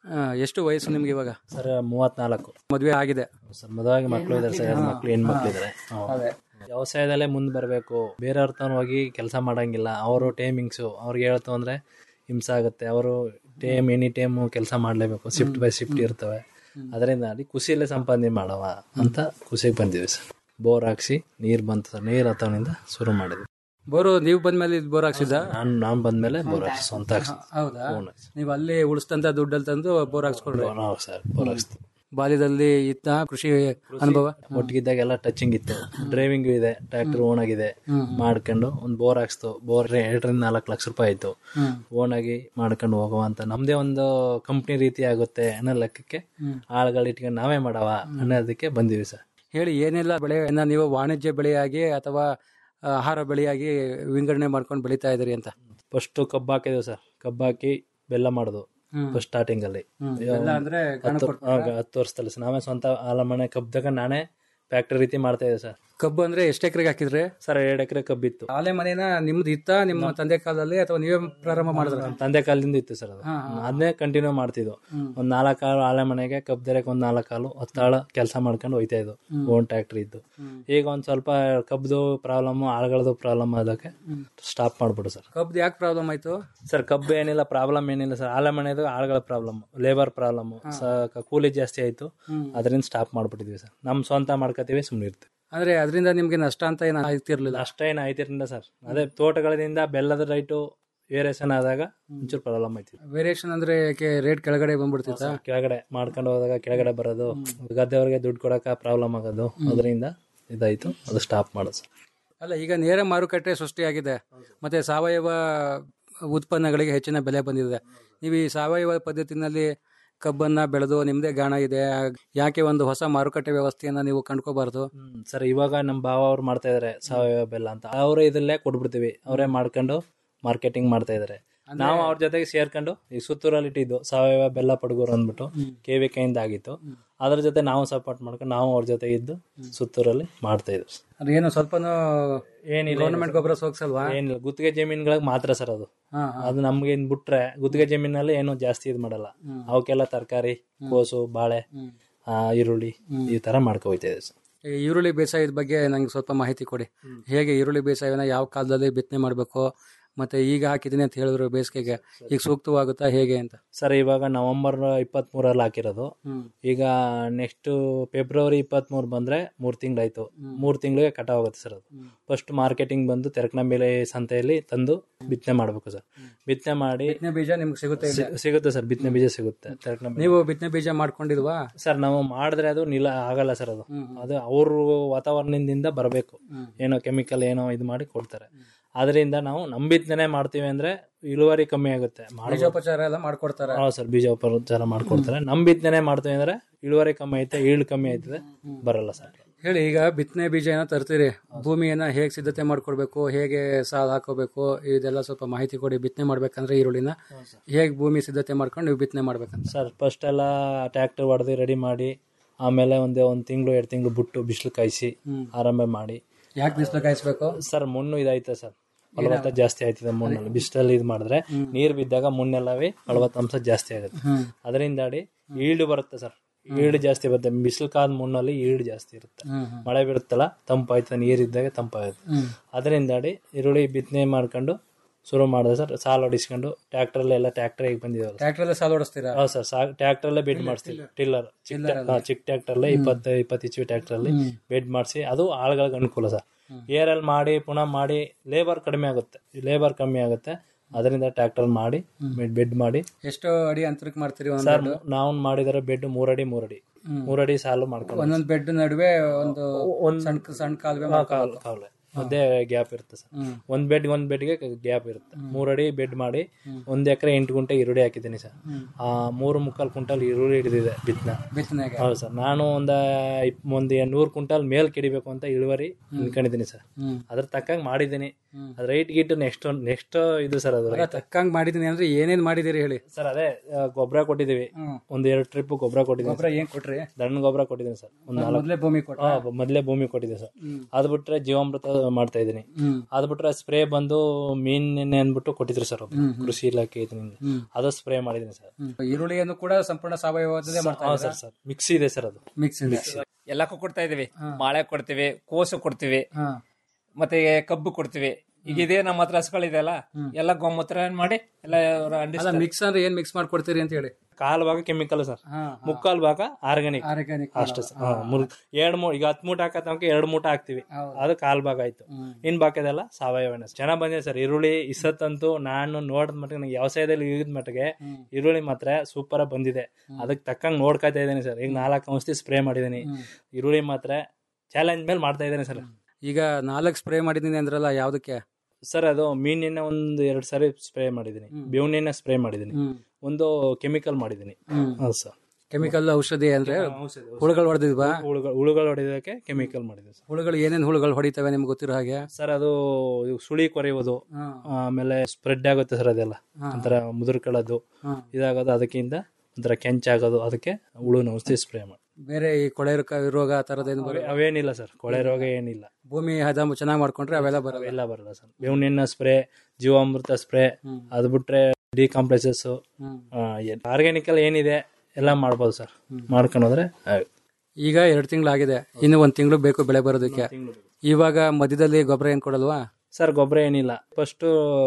ಆ, ಎಷ್ಟು ವಯಸ್ಸು ನಿಮ್ಗೆ ಇವಾಗ ಸರ್ ಮೂವತ್ನಾಲ್ಕು ಮದುವೆ ಆಗಿದೆ ಸರ್ ಮದುವಾಗಿ ಮಕ್ಕಳು ಇದಾರೆ ಸರ್ ಎರಡು ಮಕ್ಳು ಹೆಣ್ಮಕ್ಳು ಇದಾರೆ ಅದೇ. ವ್ಯವಸಾಯದಲ್ಲೇ ಮುಂದೆ ಬರಬೇಕು ಬೇರೆಯವ್ರ ತನ ಹೋಗಿ ಕೆಲಸ ಮಾಡಂಗಿಲ್ಲ ಅವರು ಟೈಮಿಂಗ್ಸು ಅವ್ರಿಗೆ ಹೇಳ್ತು ಅಂದ್ರೆ ಹಿಂಸೆ ಆಗುತ್ತೆ ಅವರು ಟೈಮ್ ಎನಿ ಟೈಮ್ ಕೆಲಸ ಮಾಡಲೇಬೇಕು ಶಿಫ್ಟ್ ಬೈ ಶಿಫ್ಟ್ ಇರ್ತವೆ ಅದರಿಂದ ಅಲ್ಲಿ ಖುಷಿಯಲ್ಲೇ ಸಂಪಾದನೆ ಮಾಡವ ಅಂತ ಖುಷಿಗೆ ಬಂದಿವಿ ಸರ್ ಬೋರ್ ಹಾಕ್ಸಿ ನೀರು ಬಂತು ಸರ್ ನೀರು ಹತ್ತವನಿಂದ ಶುರು ಮಾಡಿದ್ವಿ ಬೋರು ನೀವು ಬಂದ್ಮೇಲೆ ಇದು ಬೋರ್ ಹಾಕ್ಸಿದ್ದ ನಾನು ನಾನು ಬಂದ್ಮೇಲೆ ಬೋರ್ ಹಾಕ್ಸಿ ಸ್ವಂತ ಹಾಕ್ಸಿ ಹೌದಾ ಫೋನ್ ಹಾಕ್ಸಿ. ನೀವು ಅಲ್ಲಿ ಉಳಿಸ್ತಂತ ದುಡ್ಡಲ್ಲಿ ತಂದು ಬೋರ್ ಹಾಕ್ಸ್ಕೊಂಡ್ರಿ ಹೌದು ಸರ್ ಬೋರ್ ಹಾಕ್ಸ್ತೀವಿ ಬಾಲ್ಯದಲ್ಲಿ ಇತ್ತ ಕೃಷಿ ಅನುಭವ ಒಟ್ಟಿಗಿದ್ದಾಗೆಲ್ಲ ಟಚಿಂಗ್ ಇತ್ತು ಡ್ರೈವಿಂಗ್ ಇದೆ ಟ್ರ್ಯಾಕ್ಟರ್ ಓನ್ ಆಗಿದೆ ಮಾಡ್ಕೊಂಡು ಒಂದು ಬೋರ್ ಹಾಕ್ಸ್ತು ಬೋರ್ ಎರಡರಿಂದ ನಾಲ್ಕು ಲಕ್ಷ ರೂಪಾಯಿ ಆಯ್ತು ಓನ್ ಆಗಿ ಮಾಡ್ಕೊಂಡು ಹೋಗುವ ಅಂತ ನಮ್ದೇ ಒಂದು ಕಂಪ್ನಿ ರೀತಿ ಆಗುತ್ತೆ ಅನ್ನೋ ಲೆಕ್ಕಕ್ಕೆ ಆಳುಗಳು ಇಟ್ಕೊಂಡು ನಾವೇ ಮಾಡವ ಅನ್ನೋದಕ್ಕೆ ಬಂದಿವಿ ಸರ್ ಹೇಳಿ ಏನೆಲ್ಲ ಬೆಳೆಯನ್ನ ನೀವು ವಾಣಿಜ್ಯ ಬೆಳೆಯಾಗಿ ಅಥವಾ ಆ, ಆಹಾರ ಬೆಳೆಯಾಗಿ ವಿಂಗಡಣೆ ಮಾಡ್ಕೊಂಡು ಬೆಳೀತಾ ಇದ್ದೀರಿ ಅಂತ ಫಸ್ಟ್ ಕಬ್ಬು ಹಾಕಿದೆವು ಸರ್ ಕಬ್ಬು ಹಾಕಿ ಬೆಲ್ಲ ಮಾಡೋದು ಹ್ಮ್. ಫಸ್ಟ್ ಸ್ಟಾರ್ಟಿಂಗ್ ಅಲ್ಲಿ ಹ್ಮ್. ಬೆಲ್ಲ ಅಂದ್ರೆ ಗಾಣ ಹತ್ತು ಕೊಡ್ತಾರಾ? ಆಗ ಹತ್ತು ವರ್ಷದಲ್ಲಿ ಸರ್ ನಾವೇ ಸ್ವಂತ ಆಲಮನೆ ಕಬ್ಬದಾಗ ನಾನೇ ಫ್ಯಾಕ್ಟ್ರಿ ರೀತಿ ಮಾಡ್ತಾ ಇದ್ದೆ ಸರ್ ಕಬ್ಬು ಅಂದ್ರೆ ಎಷ್ಟು ಎಕರೆಗೆ ಹಾಕಿದ್ರಿ ಸರ್ ಎರಡು ಎಕರೆ ಕಬ್ಬಿತ್ತು ಆಲೆ ಮನೇನ ನಿಮ್ದು ಇತ್ತ ನಿಮ್ಮ ತಂದೆ ಕಾಲದಲ್ಲಿ ಅಥವಾ ನೀವೇ ಪ್ರಾರಂಭ ಮಾಡಿದ್ರ ನಮ್ಮ ತಂದೆ ಕಾಲದಿಂದ ಇತ್ತು ಸರ್ ಅದು ಹಾ, ಅದನ್ನೇ ಕಂಟಿನ್ಯೂ ಮಾಡ್ತಿದ್ವು ಒಂದ್ ನಾಲ್ಕು ಕಾಲು ಆಲೆ ಮನೆಗೆ ಕಬ್ಬು ದೆರೆಗೆ ಒಂದ್ ನಾಲ್ಕು ಕಾಲು ಹತ್ತಾಳ ಕೆಲಸ ಮಾಡ್ಕೊಂಡು ಹೋಯ್ತಾ ಇದ್ವು ಓನ್ ಟ್ಯಾಕ್ಟ್ರಿ ಇದ್ದು ಈಗ ಒಂದ್ ಸ್ವಲ್ಪ ಕಬ್ದು ಪ್ರಾಬ್ಲಮ್ ಆಳುಗಳದ್ದು ಪ್ರಾಬ್ಲಮ್ ಅದಕ್ಕೆ ಸ್ಟಾಪ್ ಮಾಡ್ಬಿಡು ಸರ್ ಕಬ್ದು ಯಾಕೆ ಪ್ರಾಬ್ಲಮ್ ಆಯ್ತು ಸರ್ ಕಬ್ಬು ಏನಿಲ್ಲ ಪ್ರಾಬ್ಲಮ್ ಏನಿಲ್ಲ ಸರ್ ಆಲೆ ಮನೆದು ಆಳುಗಳ ಪ್ರಾಬ್ಲಮ್ ಲೇಬರ್ ಪ್ರಾಬ್ಲಮ್ ಕೂಲಿ ಜಾಸ್ತಿ ಆಯ್ತು ಅದರಿಂದ ಸ್ಟಾಪ್ ಮಾಡ್ಬಿಟ್ಟಿದ್ವಿ ಸರ್ ನಮ್ ಸ್ವಂತ ಮಾಡ್ಕೋತೀವಿ ಸುಮ್ಮನೆ ಇರ್ತೀವಿ ಅಂದ್ರೆ ಅದರಿಂದ ನಿಮ್ಗೆ ನಷ್ಟ ಅಂತ ಏನು ಆಯ್ತಿರ್ಲಿಲ್ಲ ಅಷ್ಟೇನು ಆಯ್ತಿರಲಿಲ್ಲ ಸರ್ ಅದೇ ತೋಟಗಳಿಂದ ಬೆಲ್ಲದ ರೈಟು ವೇರಿಯೇಷನ್ ಆದಾಗ ಒಂಚೂರು ಪ್ರಾಬ್ಲಮ್ ಆಯ್ತು ವೇರಿಯೇಷನ್ ಅಂದ್ರೆ ಯಾಕೆ ರೇಟ್ ಕೆಳಗಡೆ ಬಂದ್ಬಿಡ್ತಿತ್ತ ಕೆಳಗಡೆ ಮಾಡ್ಕೊಂಡು ಹೋದಾಗ ಕೆಳಗಡೆ ಬರೋದು ಗದ್ದೆಯವ್ರಿಗೆ ದುಡ್ಡು ಕೊಡಕ ಪ್ರಾಬ್ಲಮ್ ಆಗೋದು ಅದರಿಂದ ಇದಾಯ್ತು ಅದು ಸ್ಟಾಪ್ ಮಾಡೋದು ಸರ್ ಅಲ್ಲ ಈಗ ನೇರ ಮಾರುಕಟ್ಟೆ ಸೃಷ್ಟಿಯಾಗಿದೆ ಮತ್ತೆ ಸಾವಯವ ಉತ್ಪನ್ನಗಳಿಗೆ ಹೆಚ್ಚಿನ ಬೆಲೆ ಬಂದಿದೆ ನೀವು ಈ ಸಾವಯವ ಪದ್ಧತಿನಲ್ಲಿ ಕಬ್ಬನ್ನ ಬೆಳೆದು ನಿಮ್ದೇ ಗಾಣ ಇದೆ ಯಾಕೆ ಒಂದು ಹೊಸ ಮಾರುಕಟ್ಟೆ ವ್ಯವಸ್ಥೆಯನ್ನ ನೀವು ಕಂಡ್ಕೋಬಾರ್ದು ಸರ್ ಇವಾಗ ನಮ್ಮ ಭಾವ ಅವ್ರು ಮಾಡ್ತಾ ಇದಾರೆ ಸಾವಯವ ಬೆಲ್ಲ ಅಂತ ಅವರೇ ಇದಲ್ಲೇ ಕೊಟ್ಬಿಡ್ತೀವಿ ಅವರೇ ಮಾಡ್ಕೊಂಡು ಮಾರ್ಕೆಟಿಂಗ್ ಮಾಡ್ತಾ ಇದಾರೆ ನಾವು ಅವ್ರ ಜೊತೆಗೆ ಸೇರ್ಕೊಂಡು ಈ ಸುತ್ತೂರಲ್ಲಿ ಇಟ್ಟಿದ್ದು ಸಾವಯವ ಬೆಲ್ಲ ಪಡಗೂರು ಅಂದ್ಬಿಟ್ಟು ಕೆ ವಿ ಕೈಯಿಂದ ಆಗಿತ್ತು ಅದ್ರ ಜೊತೆ ನಾವು ಸಪೋರ್ಟ್ ಮಾಡ್ಕೊಂಡು ನಾವು ಅವ್ರ ಜೊತೆ ಇದ್ದು ಸುತ್ತೂರಲ್ಲಿ ಮಾಡ್ತಾ ಇದ್ವಿ ಅದೇನು ಸ್ವಲ್ಪನೂ ಏನಿಲ್ಲ ಗೌರ್ಮೆಂಟ್ ಗೊಬ್ಬರ ಸೋಕ್ಸಲ್ವಾ ಏನಿಲ್ಲ ಗುತ್ತಿಗೆ ಜಮೀನುಗಳಿಗೆ ಮಾತ್ರ ಸರ್ ಅದು ಹಾ, ಅದು ನಮ್ಗೆ ಇನ್ ಬಿಟ್ರೆ ಗುತ್ತಿಗೆ ಜಮೀನಲ್ಲಿ ಏನು ಜಾಸ್ತಿ ಇದು ಮಾಡಲ್ಲ ಅವಕ್ಕೆಲ್ಲ ತರಕಾರಿ ಕೋಸು ಬಾಳೆ ಆ, ಈರುಳ್ಳಿ ಈ ತರ ಮಾಡ್ಕೊ ಹೋಯ್ತಾ ಇದೆ ಸರ್ ಈ ಈರುಳ್ಳಿ ಬೇಸಾಯದ ಬಗ್ಗೆ ನಂಗೆ ಸ್ವಲ್ಪ ಮಾಹಿತಿ ಕೊಡಿ ಹೇಗೆ ಈರುಳ್ಳಿ ಬೇಸಾಯವನ್ನ ಯಾವ ಕಾಲದಲ್ಲಿ ಬಿತ್ತನೆ ಮಾಡಬೇಕು ಮತ್ತೆ ಈಗ ಹಾಕಿದ್ದೀನಿ ಅಂತ ಹೇಳಿದ್ರು ಬೇಸಿಗೆಗೆ ಈಗ ಸೂಕ್ತವಾಗುತ್ತಾ ಹೇಗೆ ಅಂತ ಸರ್ ಇವಾಗ ನವೆಂಬರ್ ಇಪ್ಪತ್ತ್ ಮೂರಲ್ಲಿ ಹಾಕಿರೋದು ಈಗ ನೆಕ್ಸ್ಟ್ ಫೆಬ್ರವರಿ ಇಪ್ಪತ್ತ್ ಮೂರು ಬಂದ್ರೆ ಮೂರ್ ತಿಂಗಳಾಯ್ತು ಮೂರ್ ತಿಂಗಳಿಗೆ ಕಟಾವ್ ಆಗುತ್ತೆ ಸರ್ ಅದು ಫಸ್ಟ್ ಮಾರ್ಕೆಟಿಂಗ್ ಬಂದು ತೆರಕನಂಬೇಲೆ ಸಂತೆಯಲ್ಲಿ ತಂದು ಬಿತ್ತನೆ ಮಾಡ್ಬೇಕು ಸರ್ ಬಿತ್ತನೆ ಮಾಡಿ ಬಿತ್ತನೆ ಬೀಜ ನಿಮ್ಗೆ ಸಿಗುತ್ತೆ ಇಲ್ಲಿ? ಸಿ- ಸಿಗುತ್ತೆ ಸರ್ ಬಿತ್ತನೆ ಬೀಜ ಸಿಗುತ್ತೆ ತೆರಕನಂಬೆ ನೀವು ಬಿತ್ತನೆ ಬೀಜ ಮಾಡ್ಕೊಂಡಿಲ್ವಾ ಸರ್ ನಾವು ಮಾಡಿದ್ರೆ ಅದು ನಿಲ್ಲ ಆಗಲ್ಲ ಸರ್ ಅದು ಅದು ಅವ್ರ ವಾತಾವರಣದಿಂದ ಬರಬೇಕು ಏನೋ ಕೆಮಿಕಲ್ ಏನೋ ಇದು ಮಾಡಿ ಕೊಡ್ತಾರೆ ಅದರಿಂದ ನಾವು ನಮ್ ಬಿತ್ತನೆ ಮಾಡ್ತೀವಿ ಅಂದ್ರೆ ಇಳುವರಿ ಕಮ್ಮಿ ಆಗುತ್ತೆ ಮಾಡ್ಬೋದು. ಬೀಜೋಪಚಾರ ಎಲ್ಲ ಮಾಡ್ಕೊಡ್ತಾರೆ ಹೌದು ಸರ್ ಬೀಜೋಪಚಾರ ಮಾಡ್ಕೊಡ್ತಾರೆ ನಮ್ ಬಿತ್ತನೆ ಮಾಡ್ತೀವಿ ಅಂದ್ರೆ ಇಳುವರಿ ಕಮ್ಮಿ ಐತೆ ಈಳ್ ಕಮ್ಮಿ ಆಯ್ತದೆ ಬರಲ್ಲ ಸರ್ ಹೇಳಿ ಈಗ ಬಿತ್ತನೆ ಬೀಜ ಏನೋ ತರ್ತೀರಿ ಭೂಮಿಯನ್ನ ಹೇಗೆ ಸಿದ್ಧತೆ ಮಾಡ್ಕೊಡ್ಬೇಕು ಹೇಗೆ ಸಾಲ ಹಾಕೋಬೇಕು ಇದೆಲ್ಲ ಸ್ವಲ್ಪ ಮಾಹಿತಿ ಕೊಡಿ ಬಿತ್ತನೆ ಮಾಡ್ಬೇಕಂದ್ರೆ ಈರುಳ್ಳಿನ ಹೇಗೆ ಭೂಮಿ ಸಿದ್ಧತೆ ಮಾಡ್ಕೊಂಡು ನೀವು ಬಿತ್ತನೆ ಮಾಡ್ಬೇಕಂತ ಸರ್ ಫಸ್ಟ್ ಎಲ್ಲ ಟ್ರ್ಯಾಕ್ಟರ್ ಹೊಡೆದು ರೆಡಿ ಮಾಡಿ ಆಮೇಲೆ ಒಂದೇ ಒಂದ್ ತಿಂಗಳು ಎರಡು ತಿಂಗಳು ಬಿಟ್ಟು ಬಿಸಿಲು ಕಾಯಿಸಿ ಆರಂಭ ಮಾಡಿ ಯಾಕೆ ಬಿಸಿಲು ಕಾಯಿಸ್ಬೇಕು ಸರ್ ಮಣ್ಣು ಇದೈತೆ ಸರ್ ಫಲವತ್ತ ಜಾಸ್ತಿ ಆಯ್ತದೆ ಮಣ್ಣಲ್ಲಿ ಬಿಸಿಲಲ್ಲಿ ಇದು ಮಾಡಿದ್ರೆ ನೀರು ಬಿದ್ದಾಗ ಮಣ್ಣೆಲ್ಲವೇ ಫಲವತ್ತಾಂಶ ಜಾಸ್ತಿ ಆಗುತ್ತೆ ಅದರಿಂದಾಡಿ ಈಲ್ಡ್ ಬರುತ್ತೆ ಸರ್ ಈಲ್ಡ್ ಜಾಸ್ತಿ ಬರುತ್ತೆ ಬಿಸಿಲು ಕಾದ ಮಣ್ಣಲ್ಲಿ ಈಲ್ಡ್ ಜಾಸ್ತಿ ಇರುತ್ತೆ ಮಳೆ ಬೀರುತ್ತಲ್ಲ ತಂಪಾಯ್ತದೆ ನೀರಿದ್ದಾಗ ತಂಪಾಗುತ್ತೆ ಅದರಿಂದಾಡಿ ಈರುಳ್ಳಿ ಬಿತ್ತನೆ ಮಾಡ್ಕೊಂಡು ಶುರು ಮಾಡಿದೆ ಸರ್ ಸಾಲ ಹೊಡಿಸ್ಕೊಂಡು ಟ್ರ್ಯಾಕ್ಟರ್ ಎಲ್ಲ ಟ್ರ್ಯಾಕ್ಟರ್ ಈಗ ಬಂದಿದ್ದಾವೆ ಟ್ರ್ಯಾಕ್ಟರ್ ಸಾಲ ಓಡಿಸ್ತೀರಾ ಹೌದು ಸರ್ ಸಾ ಟ್ರ್ಯಾಕ್ಟರ್ ಅಲ್ಲೇ ಬೆಡ್ ಮಾಡಿಸ್ತೀವಿ ಟಿಲ್ಲರ್ ಚಿಕ್ಕ ಹಾ, ಚಿಕ್ಕ ಟ್ರ್ಯಾಕ್ಟರ್ ಅಲ್ಲೇ ಇಪ್ಪತ್ತು ಇಪ್ಪತ್ತು ಇಚ್ ಟ್ರ್ಯಾಕ್ಟರ್ ಅಲ್ಲಿ ಬೆಡ್ ಮಾಡಿಸಿ ಅದು ಆಳುಗಳಿಗೆ ಅನುಕೂಲ ಸರ್ ಏರಲ್ಲಿ ಮಾಡಿ ಪುನಃ ಮಾಡಿ ಲೇಬರ್ ಕಡಿಮೆ ಆಗುತ್ತೆ ಲೇಬರ್ ಕಮ್ಮಿ ಆಗುತ್ತೆ ಅದರಿಂದ ಟ್ರ್ಯಾಕ್ಟರ್ ಮಾಡಿ ಬೆಡ್ ಮಾಡಿ ಎಷ್ಟು ಅಡಿ ಅಂತರಕ್ಕೆ ಮಾಡ್ತೀರಿ ಸರ್ ಒಂದು ನಾವು ಮಾಡಿದರೆ ಬೆಡ್ ಮೂರಡಿ ಮೂರಡಿ ಮೂರಡಿ ಸಾಲು ಮಾಡ್ಕೊಂಡು ಒಂದೊಂದು ಬೆಡ್ ನಡುವೆ ಒಂದು ಸಣ್ಣ ಸಣ್ಣ ಕಾಲುವೆ ಹಾ, ಕಾಲು ಕಾಲುವೆ ಮಧ್ಯೆ ಗ್ಯಾಪ್ ಇರುತ್ತೆ ಸರ್ ಒಂದ್ ಬೆಡ್ ಒಂದ್ ಬೆಡ್ಗೆ ಗ್ಯಾಪ್ ಇರುತ್ತೆ ಮೂರಡಿ ಬೆಡ್ ಮಾಡಿ ಒಂದ್ ಎಕರೆ ಎಂಟು ಗುಂಟೆ ಈರುಳ್ಳಿ ಹಾಕಿದ್ದೀನಿ ಸರ್ ಆ ಮೂರು ಮುಕ್ಕಾಲು ಕ್ವಿಂಟಲ್ ಈರುಳ್ಳಿ ಹಿಡಿದಿದೆ ಬಿತ್ತನ ಬಿತ್ತನೆಗೆ ಹೌದು ಸರ್ ನಾನು ಒಂದ ಇಪ್- ಒಂದ್ ನೂರು ಕ್ವಿಂಟಲ್ ಮೇಲ್ ಕೆಡಿಬೇಕು ಅಂತ ಇಳುವರಿ ಅನ್ಕೊಂಡಿದ್ದೀನಿ ಸರ್ ಅದ್ರ ತಕ್ಕಂಗ್ ಮಾಡಿದ್ದೀನಿ ಅದ್ ರೈಟ್ ಗಿಟ್ಟು ನೆಕ್ಸ್ಟ್ ನೆಕ್ಸ್ಟ್ ಇದು ಸರ್ ಅದು ಅಲ್ಲ, ತಕ್ಕಂಗ್ ಮಾಡಿದೀನಿ ಅಂದ್ರೆ ಏನೇನ್ ಮಾಡಿದಿರಿ ಹೇಳಿ ಸರ್ ಅದೇ ಗೊಬ್ಬರ ಕೊಟ್ಟಿದೀವಿ ಒಂದ್ ಎರಡು ಟ್ರಿಪ್ ಗೊಬ್ಬರ ಕೊಟ್ಟಿದ್ದೀನಿ ಗೊಬ್ಬರ ಏನ್ ಕೊಟ್ರಿ ದಣ್ಣ ಗೊಬ್ಬರ ಕೊಟ್ಟಿದ್ದೀನಿ ಸರ್ ಒಂದ್ ನಾಲ್ಕು ಮೊದ್ಲೇ ಭೂಮಿ ಕೊಟ್ಟ ಹಾ, ಮೊದ್ಲೇ ಭೂಮಿ ಕೊಟ್ಟಿದೆ ಸರ್ ಅದ್ ಬಿಟ್ರೆ ಜೀವಾಮೃತ ಮಾಡ್ತಾ ಇದ್ದೀನಿ ಅದ್ ಬಿಟ್ರೆ ಸ್ಪ್ರೇ ಬಂದು ಮೀನ್ ಎಣ್ಣೆ ಅಂದ್ಬಿಟ್ಟು ಕೊಟ್ಟಿದ್ರು ಸರ್ ಒಬ್ರು, ಕೃಷಿ ಇಲಾಖೆ ಇದರಿಂದ ಅದು ಸ್ಪ್ರೇ ಮಾಡಿದ್ದೀನಿ ಸರ್ ಈರುಳ್ಳಿಯನ್ನು ಕೂಡ ಸಂಪೂರ್ಣ ಸಾವಯವದಲ್ಲೇ ಮಾಡ್ತಾ ಹಾ, ಇದ್ದೀರಾ? ಸರ್ ಸರ್ ಮಿಕ್ಸ್ ಇದೆ ಸರ್ ಅದು ಮಿಕ್ಸ್ ಇದೆ ಎಲ್ಲಕ್ಕೂ ಕೊಡ್ತಾ ಇದೀವಿ ಬಾಳೆ ಕೊಡ್ತೀವಿ ಕೋಸು ಕೊಡ್ತೀವಿ ಮತ್ತೆ ಕಬ್ಬು ಕೊಡ್ತೀವಿ ಈಗ ಇದೇ ನಮ್ಮ ಹತ್ರ ಹಸುಗಳಿದೆಯಲ್ಲ ಎಲ್ಲ ಗೋಮೂತ್ರ ಮಾಡಿ ಎಲ್ಲ ಅವ್ರು ಅಲ್ಲ ಅಂಡಿಸ್ತಾರೆ. ಮಿಕ್ಸ್ ಅಂದ್ರೆ ಏನ್ ಮಿಕ್ಸ್ ಮಾಡ್ಕೊಡ್ತೀರಿ ಅಂತ ಹೇಳಿ ಕಾಲ್ ಭಾಗ ಕೆಮಿಕಲ್ ಸರ್ ಮುಕ್ಕಾಲ್ ಭಾಗ ಆರ್ಗಾನಿಕ್ ಆರ್ಗಾನಿಕ್ ಅಷ್ಟೇ ಸರ್ ಹಾ, ಮೂರ್ ಎರಡ್ ಮೂರ್ ಈಗ ಹತ್ತು ಮೂಟ ಹಾಕತ್ ನಮ್ಗೆ ಎರಡ್ ಮೂಟ ಹಾಕ್ತಿವಿ ಅದು ಕಾಲ್ ಭಾಗ ಆಯ್ತು ಇನ್ ಬಾಕಿದೆಲ್ಲ ಸಾವಯವ ಎಣ್ಣೆ ಚೆನ್ನಾಗ್ ಬಂದಿದೆ ಸರ್ ಈರುಳ್ಳಿ ಇಸತ್ತಂತೂ ನಾನು ನೋಡಿದ ಮಟ್ಟಿಗೆ ನನಗೆ ವ್ಯವಸಾಯದಲ್ಲಿ ಇಳಿದ ಮಟ್ಟಿಗೆ ಈರುಳ್ಳಿ ಮಾತ್ರ ಸೂಪರ್ ಆಗಿ ಬಂದಿದೆ ಅದಕ್ಕೆ ತಕ್ಕಂಗ್ ನೋಡ್ಕೊತಾ ಇದ್ದೀನಿ ಸರ್ ಈಗ ನಾಲ್ಕು ಔಷಧಿ ಸ್ಪ್ರೇ ಮಾಡಿದ್ದೀನಿ ಈರುಳ್ಳಿ ಮಾತ್ರ ಚಾಲೆಂಜ್ ಮೇಲೆ ಮಾಡ್ತಾ ಇದ್ದೀನಿ ಸರ್ ಈಗ ನಾಲ್ಕು ಸ್ಪ್ರೇ ಮಾಡಿದೀನಿ ಅಂದ್ರಲ್ಲ ಯಾವ್ದಕ್ಕೆ ಸರ್ ಅದು ಮೀನಿನ ಒಂದು ಎರಡು ಸಾರಿ ಸ್ಪ್ರೇ ಮಾಡಿದ್ದೀನಿ ಬೇವಿನ ಸ್ಪ್ರೇ ಮಾಡಿದ್ದೀನಿ ಒಂದು ಕೆಮಿಕಲ್ ಮಾಡಿದ್ದೀನಿ ಹೌದು ಸರ್ ಕೆಮಿಕಲ್ ಔಷಧಿ ಅಂದ್ರೆ ಹಾ, ಔಷಧಿ, ಔಷಧಿ. ಹುಳುಗಳು ಹೊಡೆದಿದ್ವಾ ಹುಳುಗಳು ಹುಳುಗಳು ಹೊಡೆಯೋದಕ್ಕೆ ಕೆಮಿಕಲ್ ಮಾಡಿದ್ದೀನಿ ಸರ್ ಹುಳುಗಳು ಏನೇನ್ ಹುಳುಗಳು ಹೊಡಿತವೆ ನಿಮ್ಗೆ ಗೊತ್ತಿರೋ ಹಾಗೆ ಸರ್ ಅದು ಇದು ಸುಳಿ ಕೊರೆಯುವುದು ಆಮೇಲೆ ಸ್ಪ್ರೆಡ್ ಆಗುತ್ತೆ ಸರ್ ಅದೆಲ್ಲ ಒಂಥರ ಮುದುರ್ಕೊಳ್ಳೋದು ಇದಾಗೋದು ಅದಕ್ಕಿಂತ ಒಂಥರ ಕೆಂಚಾಗೋದು ಅದಕ್ಕೆ ಹುಳುನ ಔಷಧಿ ಸ್ಪ್ರೇ ಮಾಡಿ ಬೇರೆ ಈ ಕೊಳೆ ರೋಗ- ರೋಗ ಆ ಥರದ್ದೇನು ಅವೇ- ಅವೇನಿಲ್ಲ ಸರ್ ಕೊಳೆ ರೋಗ ಏನಿಲ್ಲ ಭೂಮಿ ಹದ ಚೆನ್ನಾಗಿ ಮಾಡ್ಕೊಂಡ್ರೆ ಅವೆಲ್ಲ ಬರಲ್ಲ ಎಲ್ಲ ಬರಲ್ಲ ಸರ್ ಬೇವಿನ ಸ್ಪ್ರೇ ಜೀವಾಮೃತ ಸ್ಪ್ರೇ ಅದು ಬಿಟ್ರೆ ಡಿಕಾಂಪ್ಲೆಸಸ್ ಆರ್ಗ್ಯಾನಿಕಲ್ ಏನಿದೆ ಎಲ್ಲ ಮಾಡ್ಬೋದು ಸರ್ ಮಾಡ್ಕೊಂಡು ಹೋದ್ರೆ ಆಗುತ್ತೆ. ಈಗ ಎರಡು ತಿಂಗಳಾಗಿದೆ ಇನ್ನು ಒಂದ್ ತಿಂಗಳು ಬೇಕು ಬೆಳೆ ಬರೋದಕ್ಕೆ ಇವಾಗ ಮಧ್ಯದಲ್ಲಿ ಗೊಬ್ಬರ ಏನ್ ಕೊಡಲ್ವಾ ಸರ್ ಗೊಬ್ಬರ ಏನಿಲ್ಲ ಫಸ್ಟ್